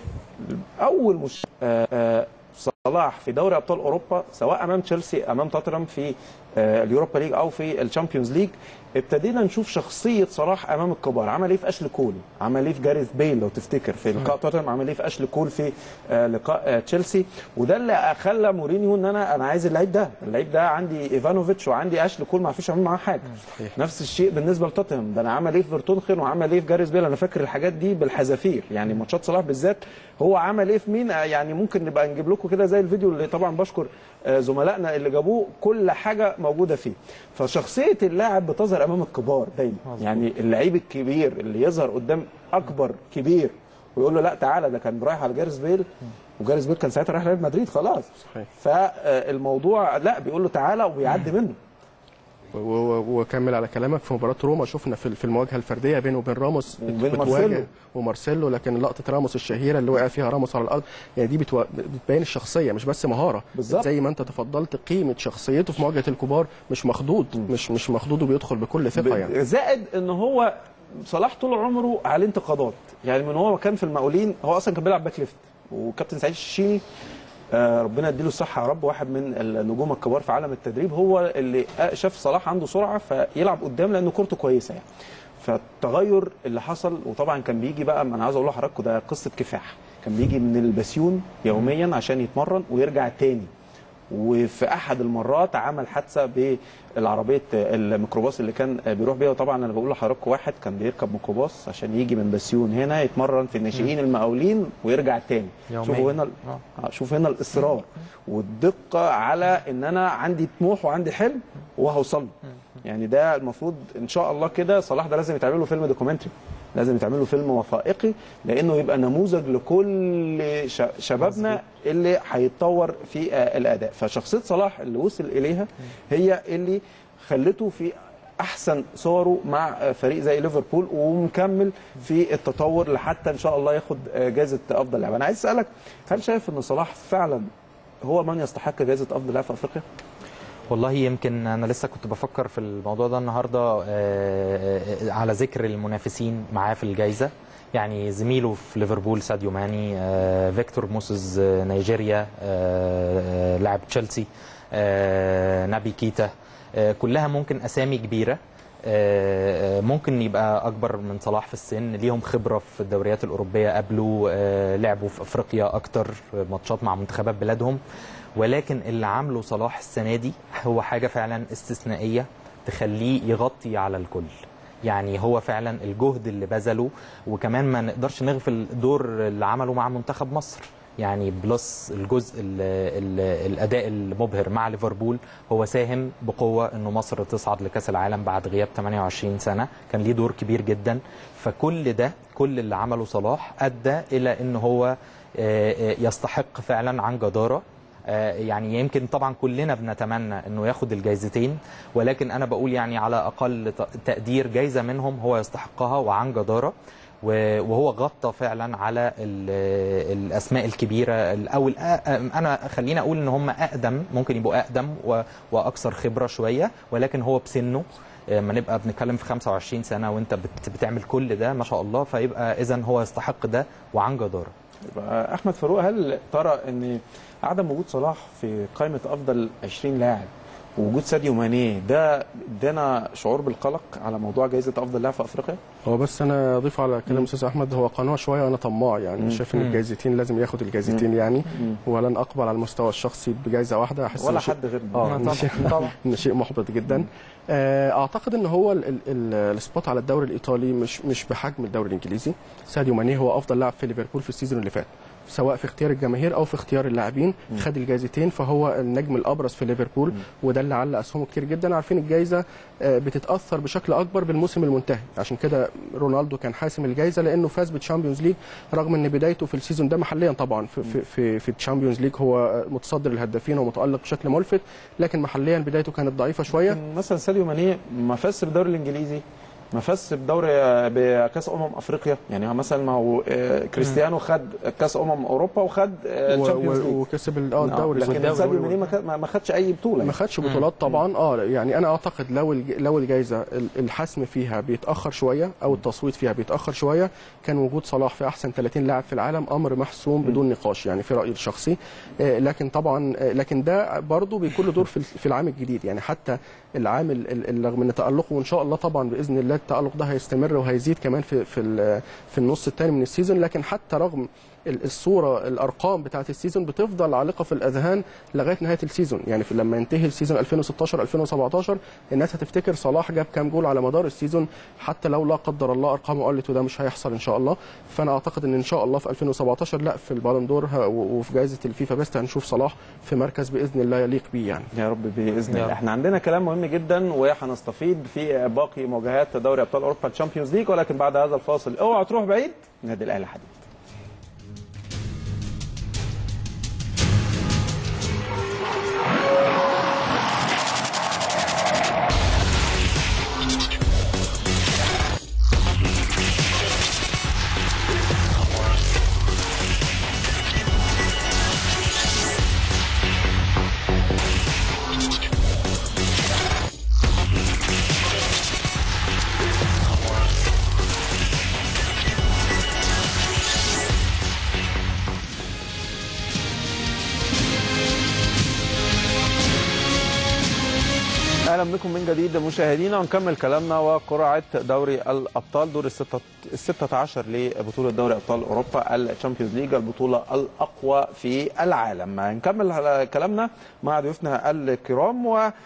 اول مش آه، آه، صلاح في دوري ابطال اوروبا سواء امام تشيلسي امام توتنهام في آه، اليوروبا ليج او في الشامبيونز ليج ابتدينا نشوف شخصيه صلاح امام الكبار عمل ايه في اشلي كول عمل ايه في جاريث بيل لو تفتكر في لقاء توتنهام عمل ايه في اشلي كول في آه، لقاء آه، تشيلسي وده اللي خلى مورينيو ان انا انا عايز اللعيب ده اللعيب ده عندي ايفانوفيتش وعندي اشلي كول ما فيش اعمل معاه حاجه صحيح. نفس الشيء بالنسبه لتوتنهام ده انا عمل ايه في فيرتونخن وعمل ايه في جاريث بيل انا فاكر الحاجات دي بالحذافير يعني ماتشات صلاح بالذات هو عمل ايه في مين آه، يعني ممكن نبقى نجيب لكم كده زي الفيديو اللي طبعا بشكر آه، زملائنا اللي جابوه كل حاجه موجوده فيه فشخصيه اللاعب بتظهر امام الكبار دايما يعني اللعيب الكبير اللي يظهر قدام اكبر كبير ويقول له لا تعالى ده كان رايح على جاريث بيل وجاريث بيل كان ساعتها رايح ريال مدريد خلاص صحيح. فالموضوع لا بيقول له تعالى وبيعدي منه و- و- وكمل على كلامك في مباراه روما شفنا في في المواجهه الفرديه بينه وبين راموس بت- وبين بتواجه مارسيلو. ومارسيلو لكن لقطه راموس الشهيره اللي وقع فيها راموس على الارض يعني دي بتو... بتبين الشخصيه مش بس مهاره بالظبط. زي ما انت تفضلت قيمه شخصيته في مواجهه الكبار مش مخضوض مش مش مخضوض وبيدخل بكل ثقه يعني زائد ان هو صلاح طول عمره عليه انتقادات يعني من هو كان في المقاولين هو اصلا كان بيلعب باك ليفت وكابتن سعيد الشيني آه، ربنا يديله الصحه يا رب واحد من النجوم الكبار في عالم التدريب هو اللي شاف صلاح عنده سرعه فيلعب قدام لان كورته كويسه يعني فالتغير اللي حصل وطبعا كان بيجي بقى ما انا عاوز اقول لحضراتكم ده قصه كفاح كان بيجي من البسيون يوميا عشان يتمرن ويرجع تاني وفي احد المرات عمل حادثه بالعربيه الميكروباص اللي كان بيروح بيها وطبعا انا بقول لحضراتكم واحد كان بيركب ميكروباص عشان يجي من بسيون هنا يتمرن في الناشئين المقاولين ويرجع تاني يومياً. شوفوا هنا ال- آه، شوف هنا الاصرار والدقه على ان انا عندي طموح وعندي حلم وهوصل له يعني ده المفروض ان شاء الله كده صلاح ده لازم يتعمل له فيلم دوكيومنتري لازم يتعمل له فيلم وثائقي لانه يبقى نموذج لكل ش- شبابنا اللي هيتطور في آه، الاداء فشخصيه صلاح اللي وصل اليها هي اللي خلته في احسن صوره مع آه، فريق زي ليفربول ومكمل في التطور لحتى ان شاء الله ياخد آه، جائزه افضل لاعب انا عايز اسالك هل شايف ان صلاح فعلا هو من يستحق جائزه افضل لاعب في افريقيا والله يمكن انا لسه كنت بفكر في الموضوع ده النهارده آه، آه، على ذكر المنافسين معاه في الجائزه يعني زميله في ليفربول ساديو ماني آه، فيكتور موسيس آه، نيجيريا آه، آه، لاعب تشيلسي آه، نابي كيتا آه، كلها ممكن اسامي كبيره آه، آه، ممكن يبقى اكبر من صلاح في السن ليهم خبره في الدوريات الاوروبيه قبله آه، لعبوا في افريقيا اكتر ماتشات مع منتخبات بلادهم ولكن اللي عامله صلاح السنه دي هو حاجه فعلا استثنائيه تخليه يغطي على الكل يعني هو فعلا الجهد اللي بذله وكمان ما نقدرش نغفل الدور اللي عمله مع منتخب مصر يعني بلس الجزء ال ال الاداء المبهر مع ليفربول هو ساهم بقوه انه مصر تصعد لكاس العالم بعد غياب 28 سنه كان ليه دور كبير جدا فكل ده كل اللي عمله صلاح ادى الى ان هو آه، آه، يستحق فعلا عن جداره آه، يعني يمكن طبعا كلنا بنتمنى انه ياخد الجايزتين ولكن انا بقول يعني على اقل ت- تقدير جايزه منهم هو يستحقها وعن جداره و- وهو غطى فعلا على ال- الاسماء الكبيره ال- او الأ- انا خلينا اقول ان هم اقدم ممكن يبقوا اقدم و- واكثر خبره شويه ولكن هو بسنه لما نبقى بنتكلم في 25 سنه وانت بت- بتعمل كل ده ما شاء الله فيبقى اذا هو يستحق ده وعن جداره يبقى احمد فاروق هل ترى ان عدم وجود صلاح في قائمه افضل 20 لاعب ووجود ساديو ماني ده ادانا شعور بالقلق على موضوع جائزه افضل لاعب في افريقيا هو بس انا اضيف على كلام استاذ احمد هو قناع شويه وانا طماع يعني شايف ان مم. الجايزتين لازم ياخد الجايزتين يعني ولن اقبل على المستوى الشخصي بجائزه واحده احس ولا إن شيء- حد غير اه إن شيء- طبعا ان شيء محبط جدا آه، اعتقد ان هو ال- ال- ال- السبوت على الدوري الايطالي مش مش بحجم الدوري الانجليزي ساديو ماني هو افضل لاعب في ليفربول في السيزون اللي فات سواء في اختيار الجماهير او في اختيار اللاعبين خد الجايزتين فهو النجم الابرز في ليفربول وده اللي علق اسهمه كتير جدا عارفين الجايزه آه، بتتاثر بشكل اكبر بالموسم المنتهي عشان كده رونالدو كان حاسم الجايزه لانه فاز بالتشامبيونز ليج رغم ان بدايته في السيزون ده محليا طبعا في في في, في التشامبيونز ليج هو متصدر الهدافين ومتالق بشكل ملفت لكن محليا بدايته كانت ضعيفه شويه لكن مثلا ساديو ماني ما فازش بالدوري الانجليزي ما فازش بدوري بكاس امم افريقيا يعني مثلا ما هو آه، كريستيانو خد كاس امم اوروبا وخد و- الشامبيونز و- ليج وكسب ال- اه الدوري لكن والدوري. ساديو ماني ما خد- ما ما خدش اي بطوله ما يعني. خدش بطولات طبعا اه يعني انا اعتقد لو الج- لو الجائزه ال- الحسم فيها بيتاخر شويه او التصويت فيها بيتاخر شويه كان وجود صلاح في احسن 30 لاعب في العالم امر محسوم بدون نقاش يعني في رايي الشخصي آه، لكن طبعا آه، لكن ده برضه بيكون له دور في ال- في العام الجديد يعني حتى العام ال- ال- ال- رغم ان تالقه وان شاء الله طبعا باذن الله التالق ده هيستمر وهيزيد كمان في في ال- في النص الثاني من السيزون لكن حتى رغم ال- الصوره الارقام بتاعه السيزون بتفضل عالقه في الاذهان لغايه نهايه السيزون يعني في لما ينتهي السيزون 2016 2017 الناس هتفتكر صلاح جاب كام جول على مدار السيزون حتى لو لا قدر الله ارقامه قلت وده مش هيحصل ان شاء الله فانا اعتقد ان ان شاء الله في 2017 لا في البالون دور ه- و- وفي جائزه الفيفا بيست هنشوف صلاح في مركز باذن الله يليق بيه يعني يا رب باذن يا الله رب. احنا عندنا كلام مهم جدا وهنستفيد في باقي مواجهات دوري ابطال اوروبا تشامبيونز ليج ولكن بعد هذا الفاصل اوعى تروح بعيد نادي الاهلي حديد اهلا بكم من جديد مشاهدينا ونكمل كلامنا وقرعه دوري الابطال دور الستة الستة عشر لبطوله دوري ابطال اوروبا الشامبيونز ليج البطوله الاقوى في العالم هنكمل على كلامنا مع ضيوفنا الكرام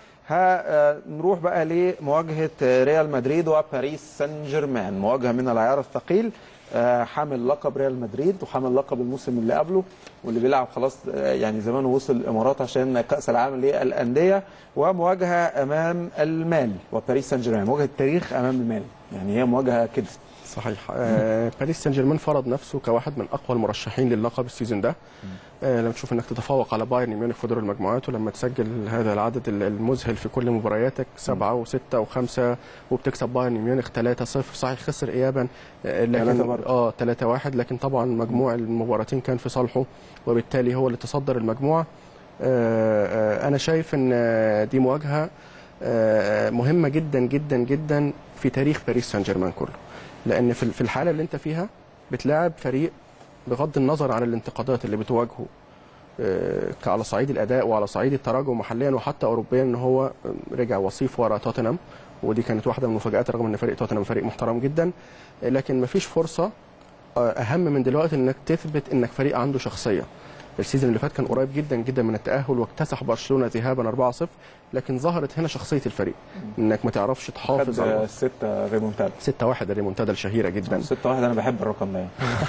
وهنروح بقى لمواجهه ريال مدريد وباريس سان جيرمان مواجهه من العيار الثقيل آه، حامل لقب ريال مدريد وحامل لقب الموسم اللي قبله واللي بيلعب خلاص آه، يعني زمانه وصل الامارات عشان كاس العالم للانديه ومواجهه امام المال وباريس سان جيرمان مواجهه تاريخ امام المال يعني هي مواجهه كده صحيح آه باريس سان جيرمان فرض نفسه كواحد من اقوى المرشحين للقب السيزون ده آه لما تشوف انك تتفوق على بايرن ميونخ في دور المجموعات ولما تسجل هذا العدد المذهل في كل مبارياتك سبعة وستة وخمسة وبتكسب بايرن ميونخ 3-0 صحيح خسر ايابا آه، تلاتة لكن برضه. اه 3-1 لكن طبعا مجموع المباراتين كان في صالحه وبالتالي هو اللي تصدر المجموعه آه آه انا شايف ان آه، دي مواجهه آه، مهمه جدا جدا جدا في تاريخ باريس سان جيرمان كله لان في في الحاله اللي انت فيها بتلاعب فريق بغض النظر عن الانتقادات اللي بتواجهه آه، على صعيد الاداء وعلى صعيد التراجع محليا وحتى اوروبيا ان هو رجع وصيف ورا توتنهام ودي كانت واحده من المفاجات رغم ان فريق توتنهام فريق محترم جدا آه، لكن مفيش فرصه آه، اهم من دلوقتي انك تثبت انك فريق عنده شخصيه السيزون اللي فات كان قريب جدا جدا من التاهل واكتسح برشلونه ذهابا 4-0 لكن ظهرت هنا شخصيه الفريق انك ما تعرفش تحافظ خد على ستة ريمونتادا 6-1 الريمونتادا الشهيره جدا 6 واحد انا بحب الرقم ده يعني.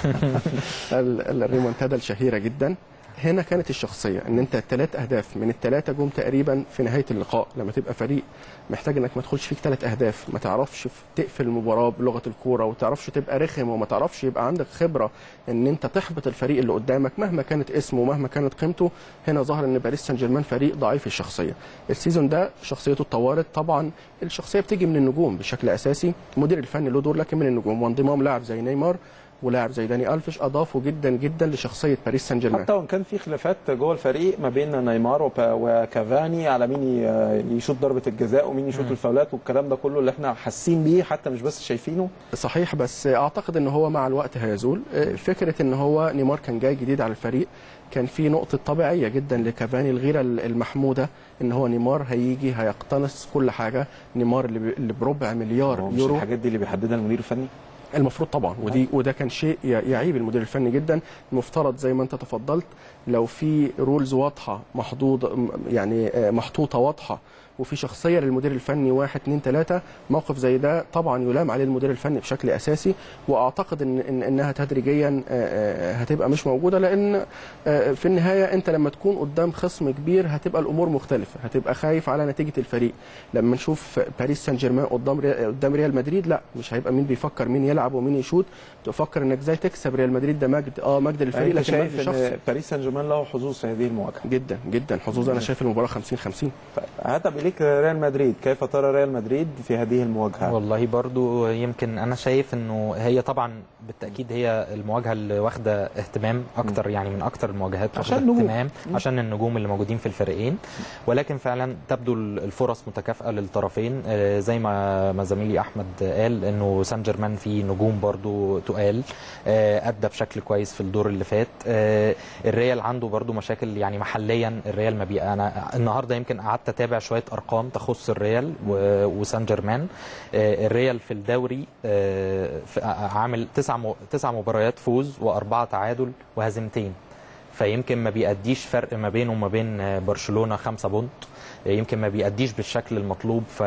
ال- الريمونتادا الشهيره جدا هنا كانت الشخصيه ان انت ثلاث اهداف من الثلاثه جم تقريبا في نهايه اللقاء لما تبقى فريق محتاج انك ما تدخلش فيك ثلاث اهداف ما تعرفش ف- تقفل المباراه بلغه الكوره وما تعرفش تبقى رخم وما تعرفش يبقى عندك خبره ان انت تحبط الفريق اللي قدامك مهما كانت اسمه ومهما كانت قيمته هنا ظهر ان باريس سان جيرمان فريق ضعيف الشخصيه السيزون ده شخصيته اتطورت طبعا الشخصيه بتيجي من النجوم بشكل اساسي المدير الفني له دور لكن من النجوم وانضمام لاعب زي نيمار ولاعب زي داني الفيش اضافوا جدا جدا لشخصيه باريس سان جيرمان حتى وان كان في خلافات جوه الفريق ما بين نيمار وبا- وكافاني على مين ي- يشوط ضربه الجزاء ومين يشوط الفاولات والكلام ده كله اللي احنا حاسين بيه حتى مش بس شايفينه صحيح بس اعتقد ان هو مع الوقت هيزول فكره ان هو نيمار كان جاي جديد على الفريق كان في نقطه طبيعيه جدا لكافاني الغيره المحموده ان هو نيمار هيجي هيقتنص كل حاجه نيمار اللي ب- اللي بربع مليار هو مش يورو الحاجات دي اللي بيحددها المدير الفني المفروض طبعا ودي وده كان شيء ي- يعيب المدير الفني جدا المفترض زي ما انت تفضلت لو في رولز واضحه محدوده م- يعني آه، محطوطه واضحه وفي شخصيه للمدير الفني واحد اتنين تلاته موقف زي ده طبعا يلام عليه المدير الفني بشكل اساسي واعتقد ان, إن انها تدريجيا آه، آه، هتبقى مش موجوده لان آه، في النهايه انت لما تكون قدام خصم كبير هتبقى الامور مختلفه هتبقى خايف على نتيجه الفريق لما نشوف باريس سان جيرمان قدام ري- قدام ريال مدريد لا مش هيبقى مين بيفكر مين يلعب ومين يشوط تفكر انك ازاي تكسب ريال مدريد ده مجد اه مجد للفريق انت لكن شايف مجد شخصي ان باريس سان جيرمان له حظوظ في هذه المواجهه جدا جدا حظوظ انا شايف المباراه 50 50 هاتب اليك ريال مدريد كيف ترى ريال مدريد في هذه المواجهه والله برضو يمكن انا شايف انه هي طبعا بالتاكيد هي المواجهه اللي واخده اهتمام اكتر يعني من اكتر المواجهات واخدة عشان نجوم. اهتمام عشان النجوم اللي موجودين في الفريقين ولكن فعلا تبدو الفرص متكافئه للطرفين آه، زي ما ما زميلي احمد قال انه سان جيرمان فيه نجوم برضو تقال آه، ادى بشكل كويس في الدور اللي فات آه، الريال عنده برضو مشاكل يعني محليا الريال ما بي انا النهارده يمكن قعدت اتابع شويه ارقام تخص الريال و- وسان جيرمان آه، الريال في الدوري آه، في- عامل تسع م- تسع مباريات فوز واربعه تعادل وهزيمتين فيمكن ما بيأديش فرق ما بينه وما بين آه، برشلونه خمسة بونت آه، يمكن ما بيأديش بالشكل المطلوب ف-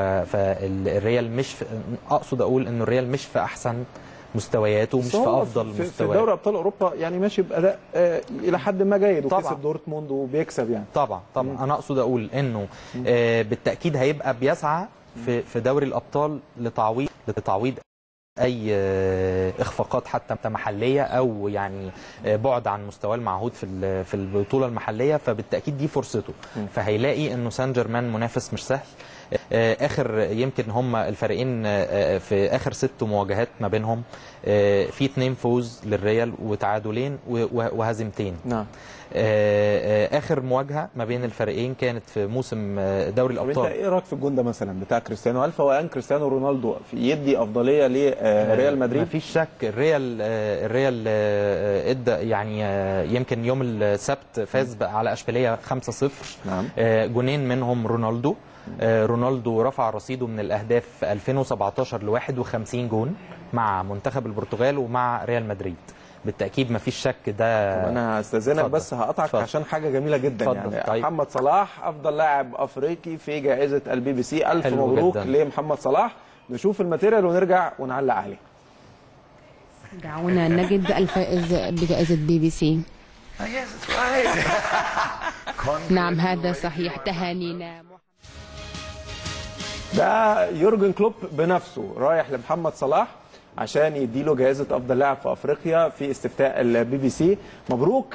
فالريال مش في اقصد اقول انه الريال مش في احسن مستوياته ومش بس في هو افضل في, في مستوياته دوري ابطال اوروبا يعني ماشي باداء آه الى حد ما جيد طبعاً. وكسب دورتموند وبيكسب يعني طبعا طبعا انا اقصد اقول انه آه بالتاكيد هيبقى بيسعى في في دوري الابطال لتعويض لتعويض اي آه، اخفاقات حتى محليه او يعني آه، بعد عن مستواه المعهود في ال- في البطوله المحليه فبالتاكيد دي فرصته فهيلاقي انه سان جيرمان منافس مش سهل آه، اخر يمكن هم الفريقين آه، في اخر ست مواجهات ما بينهم آه، في اتنين فوز للريال وتعادلين و- و- وهزيمتين نعم آه، آه، اخر مواجهه ما بين الفريقين كانت في موسم آه، دوري طب انت الابطال ايه رايك في الجون ده مثلا بتاع كريستيانو هل فوقان كريستيانو رونالدو في- يدي افضليه لريال مدريد ما فيش شك الريال آه، الريال آه، ادى يعني آه، يمكن يوم السبت فاز بقى على اشبيليه 5-0 نعم آه، جونين منهم رونالدو آه، رونالدو رفع رصيده من الاهداف في 2017 ل 51 جون مع منتخب البرتغال ومع ريال مدريد بالتاكيد ما فيش شك ده انا هستاذنك اتفضل. بس هقطعك اتفضل. عشان حاجه جميله جدا اتفضل. يعني طيب. محمد صلاح افضل لاعب افريقي في جائزه البي بي سي الف حلو مبروك جداً. لمحمد صلاح نشوف الماتيريال ونرجع ونعلق عليه دعونا نجد الفائز بجائزة بي بي سي نعم هذا صحيح تهانينا ده يورجن كلوب بنفسه رايح لمحمد صلاح عشان يديله جائزة أفضل لاعب في أفريقيا في استفتاء البي بي سي مبروك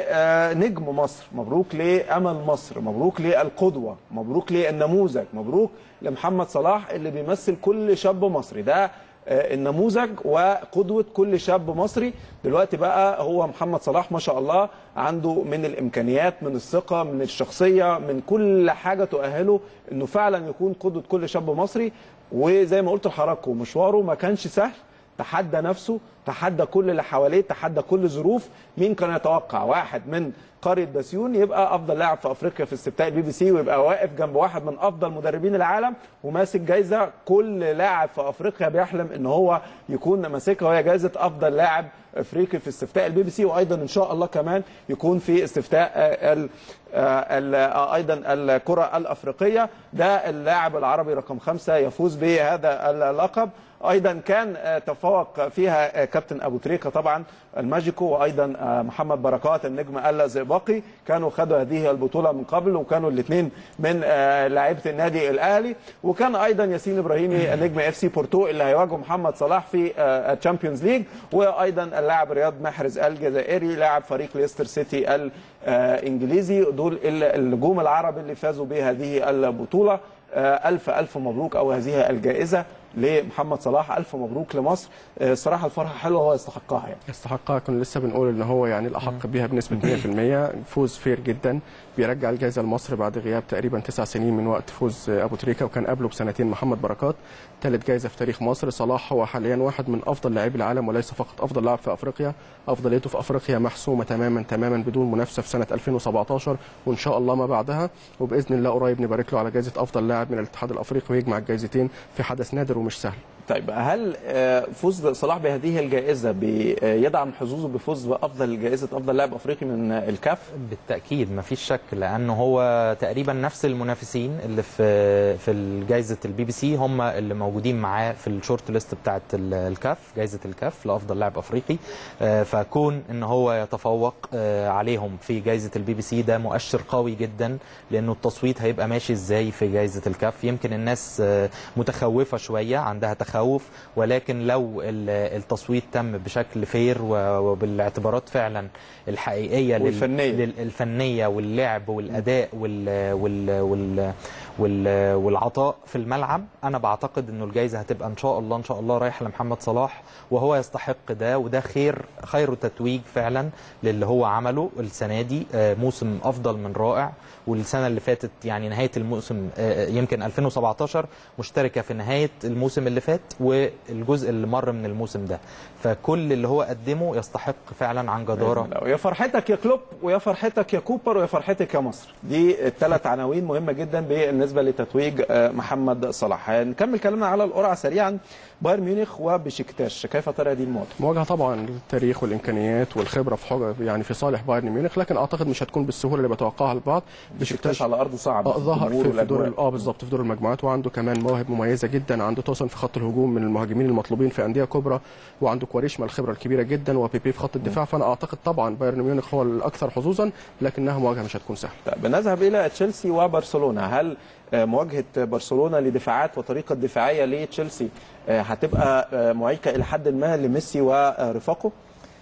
لنجم مصر مبروك لأمل مصر مبروك للقدوة مبروك للنموذج مبروك لمحمد صلاح اللي بيمثل كل شاب مصري ده آه، النموذج وقدوة كل شاب مصري دلوقتي بقى هو محمد صلاح ما شاء الله عنده من الإمكانيات من الثقة من الشخصية من كل حاجة تؤهله إنه فعلا يكون قدوة كل شاب مصري وزي ما قلت لحضراتكم مشواره ما كانش سهل تحدى نفسه تحدى كل اللي حواليه تحدى كل ظروف مين كان يتوقع واحد من قريه بسيون يبقى افضل لاعب في افريقيا في استفتاء البي بي سي ويبقى واقف جنب واحد من افضل مدربين العالم وماسك جايزه كل لاعب في افريقيا بيحلم ان هو يكون ماسكها وهي جايزه افضل لاعب افريقي في استفتاء البي بي سي وايضا ان شاء الله كمان يكون في استفتاء آه، ال آه، ال- آه، ايضا الكره الافريقيه ده اللاعب العربي رقم خمسه يفوز بهذا اللقب ايضا كان آه، تفوق فيها آه، كابتن ابو تريكه طبعا الماجيكو وايضا آه، محمد بركات النجم الزئبقي كانوا خدوا هذه البطوله من قبل وكانوا الاثنين من آه، لاعيبه النادي الاهلي وكان ايضا ياسين ابراهيمي نجم اف سي بورتو اللي هيواجه محمد صلاح في الشامبيونز ليج وايضا اللاعب رياض محرز الجزائري لاعب فريق ليستر سيتي الانجليزي دول النجوم العرب اللي فازوا بهذه البطوله آه، ألف ألف مبروك أو هذه الجائزة لمحمد صلاح ألف مبروك لمصر آه، الصراحة الفرحة حلوة هو يستحقها يعني يستحقها كنا لسه بنقول ان هو يعني الاحق بيها بنسبه 100% فوز فير جدا بيرجع الجائزه لمصر بعد غياب تقريبا تسع سنين من وقت فوز ابو تريكه وكان قبله بسنتين محمد بركات ثالث جائزه في تاريخ مصر صلاح هو حاليا واحد من افضل لاعبي العالم وليس فقط افضل لاعب في افريقيا افضليته في افريقيا محسومه تماما تماما بدون منافسه في سنه 2017 وان شاء الله ما بعدها وباذن الله قريب نبارك له على جائزه افضل لاعب من الاتحاد الافريقي ويجمع الجائزتين في حدث نادر ومش سهل طيب هل آه، فوز صلاح بهذه الجائزة بيدعم حظوظه بفوز بأفضل جائزة أفضل لاعب أفريقي من الكاف؟ بالتاكيد مفيش شك لانه هو تقريبا نفس المنافسين اللي في في جائزه البي بي سي هم اللي موجودين معاه في الشورت ليست بتاعه ال- الكاف جائزه الكاف لافضل لاعب افريقي آه، فكون ان هو يتفوق آه، عليهم في جائزه البي بي سي ده مؤشر قوي جدا لانه التصويت هيبقى ماشي ازاي في جائزه الكاف يمكن الناس آه، متخوفه شويه عندها تخوف ولكن لو ال- التصويت تم بشكل فير و- وبالاعتبارات فعلا الحقيقيه لل- والفنية. لل- الفنيه واللعب والاداء وال وال وال وال والعطاء في الملعب انا بعتقد انه الجائزه هتبقى ان شاء الله ان شاء الله رايحه لمحمد صلاح وهو يستحق ده وده خير خير تتويج فعلا للي هو عمله السنه دي آه، موسم افضل من رائع والسنه اللي فاتت يعني نهايه الموسم آه، يمكن 2017 مشتركه في نهايه الموسم اللي فات والجزء اللي مر من الموسم ده فكل اللي هو قدمه يستحق فعلا عن جداره يا فرحتك يا كلوب ويا فرحتك يا كوبر ويا فرحتك يا مصر دي الثلاث عناوين مهمة جدا بالنسبة لتتويج آه، محمد صلاح نكمل كلامنا على القرعة سريعا بايرن ميونخ وبشكتاش كيف ترى هذه المواجهة؟ مواجهه طبعا التاريخ والامكانيات والخبره في حاجه يعني في صالح بايرن ميونخ لكن اعتقد مش هتكون بالسهوله اللي بتوقعها البعض بشكتاش على أرضه صعب اه ظهر الجمهور في, في دور والأجواء. اه بالظبط في دور المجموعات وعنده كمان مواهب مميزه جدا عنده توسن في خط الهجوم من المهاجمين المطلوبين في انديه كبرى وعنده كواريشما الخبره الكبيره جدا وبيبي في خط الدفاع فانا اعتقد طبعا بايرن ميونخ هو الاكثر حظوظا لكنها مواجهه مش هتكون سهله طيب نذهب الى تشيلسي وبرشلونه هل آه، مواجهه برشلونه لدفاعات وطريقه دفاعيه لتشيلسي آه، هتبقى آه، معيقه الى حد ما لميسي ورفاقه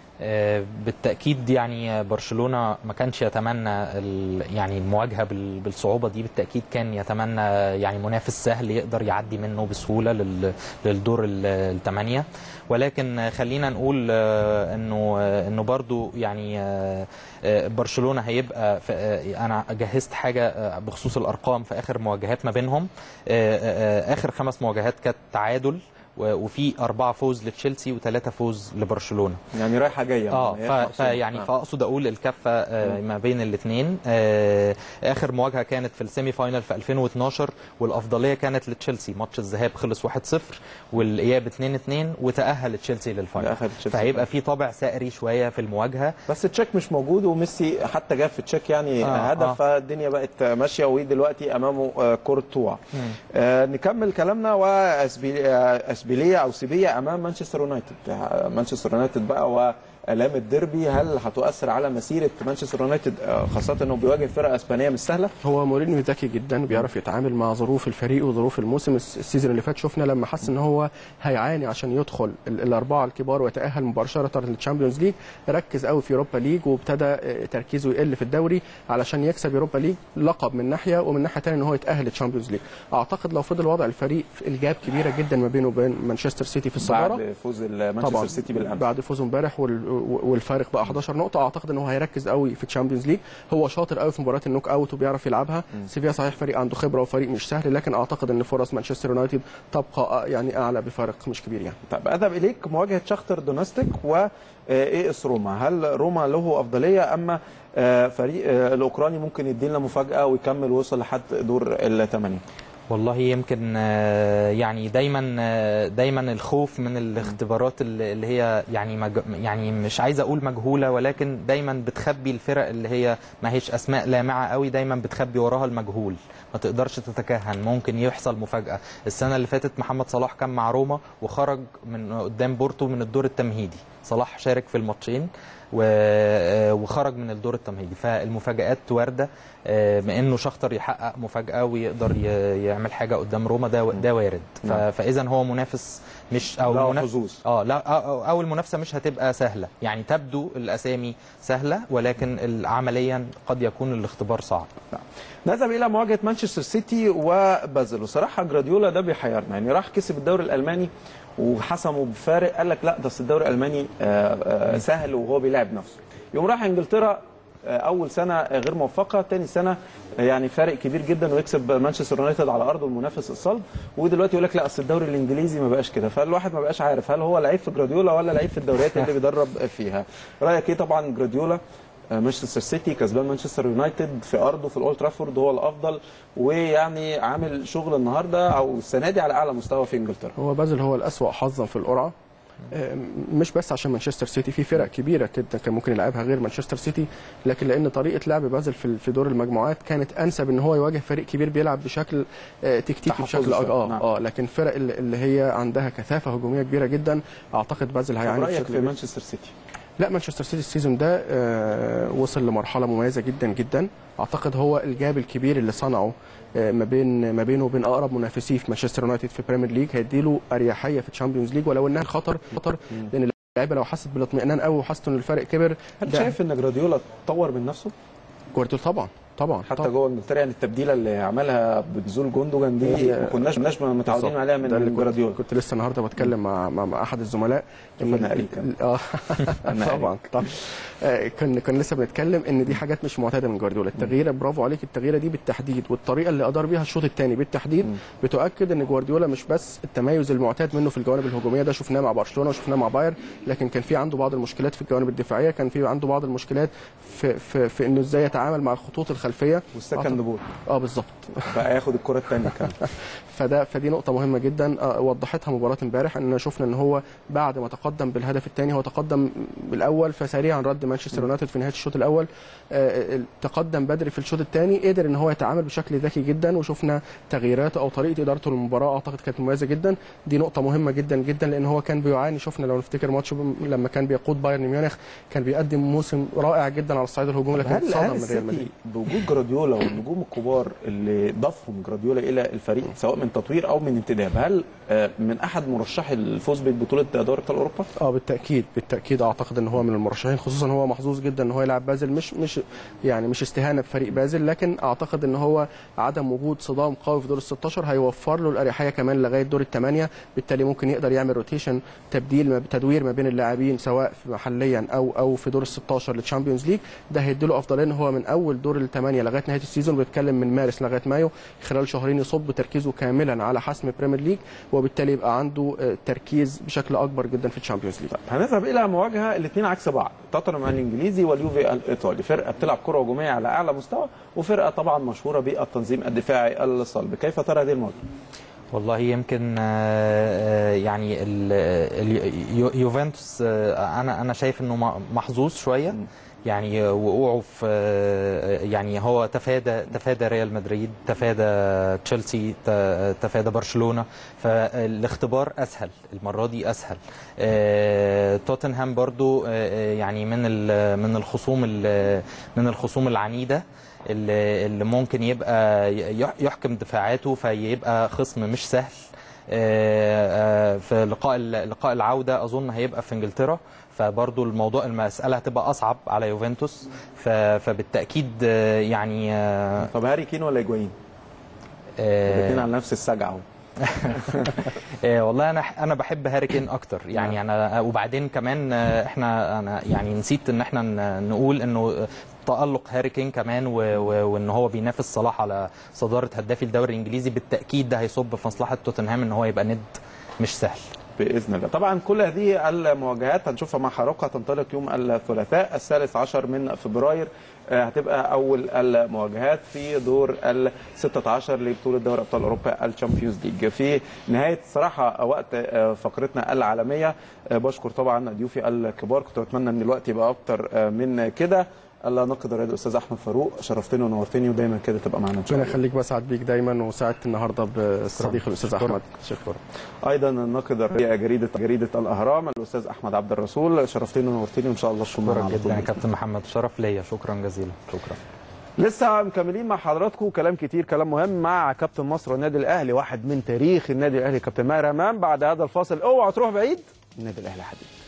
آه، بالتاكيد يعني برشلونه ما كانش يتمنى ال- يعني المواجهه بال- بالصعوبه دي بالتاكيد كان يتمنى يعني منافس سهل يقدر يعدي منه بسهوله لل- للدور ال- الثمانيه ولكن خلينا نقول آه، انه آه، انه برضو يعني آه، آه، برشلونه هيبقى في- آه، انا جهزت حاجه آه، بخصوص الارقام في اخر مواجهات ما بينهم آه، آه، آه، اخر خمس مواجهات كانت تعادل و- وفي أربعة فوز لتشيلسي وثلاثة فوز لبرشلونة يعني رايحه جايه اه هي ف... مقصودة. فيعني آه. فاقصد اقول الكفه آه ما بين الاثنين آه اخر مواجهه كانت في السيمي فاينال في 2012 والافضليه كانت لتشيلسي ماتش الذهاب خلص 1-0 والاياب 2-2 وتاهل تشيلسي للفاينل تأهل تشيلسي. فهيبقى في طابع سائري شويه في المواجهه بس تشيك مش موجود وميسي حتى جاب في تشيك يعني آه، آه هدف آه. فالدنيا بقت ماشيه ودلوقتي امامه آه كورتوا آه نكمل كلامنا واسبيليه او سيبيا امام مانشستر يونايتد آه، مانشستر يونايتد بقى والام الديربي هل هتؤثر على مسيره مانشستر يونايتد آه خاصه انه بيواجه فرقه اسبانيه مش سهله هو مورينيو ذكي جدا بيعرف يتعامل مع ظروف الفريق وظروف الموسم الس- السيزون اللي فات شفنا لما حس ان هو هيعاني عشان يدخل ال- الاربعه الكبار ويتاهل مباشره للتشامبيونز ليج ركز قوي في يوروبا ليج وابتدى آه، تركيزه يقل في الدوري علشان يكسب يوروبا ليج لقب من ناحيه ومن ناحيه ثانيه ان هو يتاهل للتشامبيونز ليج اعتقد لو فضل وضع الفريق في الجاب كبيره جدا ما بينه وبين مانشستر سيتي في الصداره بعد فوز مانشستر سيتي بالامس بعد فوزه امبارح وال- والفارق بقى 11 نقطه اعتقد ان هو هيركز قوي في الشامبيونز ليج هو شاطر قوي في مباريات النوك اوت وبيعرف يلعبها سيفيا صحيح فريق عنده خبره وفريق مش سهل لكن اعتقد ان فرص مانشستر يونايتد تبقى يعني اعلى بفارق مش كبير يعني طب اذهب اليك مواجهه شختر دونستيك واي اس روما هل روما له افضليه اما آه، فريق آه، الاوكراني ممكن يدي لنا مفاجاه ويكمل ويوصل لحد دور الثمانيه والله يمكن آه، يعني دايما آه، دايما الخوف من الاختبارات اللي اللي هي يعني مج... يعني مش عايز اقول مجهوله ولكن دايما بتخبي الفرق اللي هي ما هيش اسماء لامعه قوي دايما بتخبي وراها المجهول ما تقدرش تتكهن ممكن يحصل مفاجاه السنه اللي فاتت محمد صلاح كان مع روما وخرج من قدام بورتو من الدور التمهيدي صلاح شارك في الماتشين و- وخرج من الدور التمهيدي فالمفاجآت وارده آه، بما انه شختر يحقق مفاجاه ويقدر ي- يعمل حاجه قدام روما ده ده وارد ف- نعم. فاذا هو منافس مش او له منافس- حظوظ. اه لا أو- أو, او المنافسه مش هتبقى سهله يعني تبدو الاسامي سهله ولكن عمليا قد يكون الاختبار صعب نذهب الى مواجهه مانشستر سيتي وبازل وصراحه جراديولا ده بيحيرنا يعني راح كسب الدوري الالماني وحسمه بفارق قال لك لا ده أصل الدوري الالماني آه، آه، سهل وهو بيلعب نفسه يوم راح انجلترا آه، اول سنه غير موفقه تاني سنه آه، يعني فارق كبير جدا ويكسب مانشستر يونايتد على ارضه المنافس الصلب ودلوقتي يقول لك لا اصل الدوري الانجليزي ما بقاش كده فالواحد ما بقاش عارف هل هو لعيب في جراديولا ولا لعيب في الدوريات اللي بيدرب فيها رايك ايه طبعا جراديولا آه، مانشستر سيتي كسبان مانشستر يونايتد في ارضه في الاولد ترافورد هو الافضل ويعني عامل شغل النهارده او السنه دي على اعلى مستوى في انجلترا هو بازل هو الأسوأ حظا في القرعه آه، مش بس عشان مانشستر سيتي في فرق كبيره جدا كان ممكن يلعبها غير مانشستر سيتي لكن لان طريقه لعب بازل في في دور المجموعات كانت انسب ان هو يواجه فريق كبير بيلعب بشكل آه، تكتيكي تحفظي بشكل شوية، اه نعم. اه لكن الفرق اللي اللي هي عندها كثافه هجوميه كبيره جدا اعتقد بازل طب هيعاني رايك بشكل في كبير. مانشستر سيتي لا مانشستر سيتي السيزون ده آه، وصل لمرحله مميزه جدا جدا اعتقد هو الجاب الكبير اللي صنعه آه، ما بين ما بينه وبين اقرب منافسيه في مانشستر يونايتد في بريمير ليج هيديله اريحيه في الشامبيونز ليج ولو انها خطر خطر لان اللعيبه لو حست بالاطمئنان قوي وحست ان الفرق كبر هل ده- شايف ان جراديولا طور من نفسه جوارديولا طبعا طبعا حتى طبعاً. جوه انجلترا يعني التبديله اللي عملها بنزول جوندوجان دي هي- ما كناش كناش متعودين بالظبط. عليها ده اللي من كنت, جراديولا كنت لسه النهارده بتكلم مع مع, مع احد الزملاء شوف أنا ال- قريب كمان. ال- اه أنا طبعا طبعا آه، كنا كنا لسه بنتكلم ان دي حاجات مش معتاده من جوارديولا التغييره برافو عليك التغييره دي بالتحديد والطريقه اللي ادار بيها الشوط الثاني بالتحديد بتؤكد ان جوارديولا مش بس التميز المعتاد منه في الجوانب الهجوميه ده شفناه مع برشلونه وشفناه مع باير لكن كان في عنده بعض المشكلات في الجوانب الدفاعيه كان في عنده بعض المشكلات في في, في انه ازاي يتعامل مع الخطوط الخلفيه والسكند بول اه بالظبط بقى ياخد الكره الثانيه كمان فده فدي نقطة مهمة جدا آه، وضحتها مباراة امبارح ان شفنا ان هو بعد ما تقدم بالهدف الثاني هو تقدم بالاول فسريعا رد مانشستر يونايتد في نهاية الشوط الاول آه، آه، تقدم بدري في الشوط الثاني قدر ان هو يتعامل بشكل ذكي جدا وشفنا تغييراته او طريقة ادارته للمباراة اعتقد كانت مميزة جدا دي نقطة مهمة جدا جدا لان هو كان بيعاني شفنا لو نفتكر ماتش بم- لما كان بيقود بايرن ميونخ كان بيقدم موسم رائع جدا على الصعيد الهجومي لكن هل اتصدم هل من ريال السيتي مدريد بوجود جراديولا والنجوم الكبار اللي ضافهم جراديولا الى الفريق سواء من تطوير او من انتداب هل آه، من احد مرشحي الفوز ببطوله دوري ابطال اوروبا؟ اه بالتاكيد بالتاكيد اعتقد ان هو من المرشحين خصوصا هو محظوظ جدا ان هو يلعب بازل مش مش يعني مش استهانه بفريق بازل لكن اعتقد ان هو عدم وجود صدام قوي في دور ال 16 هيوفر له الاريحيه كمان لغايه دور الثمانيه بالتالي ممكن يقدر يعمل روتيشن تبديل ما- تدوير ما بين اللاعبين سواء في محليا او او في دور ال 16 للتشامبيونز ليج ده هيديله افضليه ان هو من اول دور الثلاثه 8 لغايه نهايه السيزون بيتكلم من مارس لغايه مايو خلال شهرين يصب تركيزه كاملا على حسم بريمير ليج وبالتالي يبقى عنده آه، تركيز بشكل اكبر جدا في الشامبيونز ليج هنذهب الى مواجهه الاثنين عكس بعض توتنهام الانجليزي واليوفي الايطالي فرقه بتلعب كره هجوميه على اعلى مستوى وفرقه طبعا مشهوره بالتنظيم الدفاعي الصلب كيف ترى هذه المواجهه والله يمكن آه، آه، يعني ال- ال- يو- يوفنتوس آه، انا انا شايف انه م- محظوظ شويه يعني وقوعه في آه، يعني هو تفادى تفادى ريال مدريد تفادى تشيلسي ت- تفادى برشلونه فالاختبار اسهل المره دي اسهل آه، توتنهام برضو آه، آه، يعني من ال- من الخصوم ال- من الخصوم العنيده اللي اللي ممكن يبقى يح- يحكم دفاعاته فيبقى خصم مش سهل آه، آه، في لقاء ال- لقاء العوده اظن هيبقى في انجلترا فبرضو الموضوع المساله هتبقى اصعب على يوفنتوس ف- فبالتاكيد آه، يعني آه، طب هاري كين ولا اجواين آه، الاثنين على نفس السجعه اهو آه، والله انا انا بحب هاري كين اكتر يعني انا وبعدين كمان آه، احنا انا يعني نسيت ان احنا ن- نقول انه آه، تألق هاري كين كمان و- و- وان هو بينافس صلاح على صداره هدافي الدوري الانجليزي بالتاكيد ده هيصب في مصلحه توتنهام ان هو يبقى ند مش سهل باذن الله طبعا كل هذه المواجهات هنشوفها مع حضراتكم هتنطلق يوم الثلاثاء الثالث عشر من فبراير آه، هتبقى اول المواجهات في دور ال 16 لبطوله دوري ابطال اوروبا الشامبيونز ليج في نهايه صراحه وقت آه، فقرتنا العالميه آه، بشكر طبعا ضيوفي الكبار كنت اتمنى ان الوقت يبقى اكتر آه، من كده الناقد الرياضي الاستاذ احمد فاروق شرفتني ونورتني ودايما كده تبقى معانا ان شاء ربنا الله يخليك بسعد بيك دايما وسعدت النهارده بالصديق الاستاذ احمد شكرا ايضا الناقد الرياضي جريده جريده الاهرام الاستاذ احمد عبد الرسول شرفتني ونورتني وان شاء الله تكون معانا شكرا على طول جدا يا كابتن محمد شرف ليا شكرا جزيلا شكرا لسه مكملين مع حضراتكم كلام كتير كلام مهم مع كابتن مصر والنادي الاهلي واحد من تاريخ النادي الاهلي كابتن ماهر امام بعد هذا الفاصل اوعى تروح بعيد النادي الاهلي حديث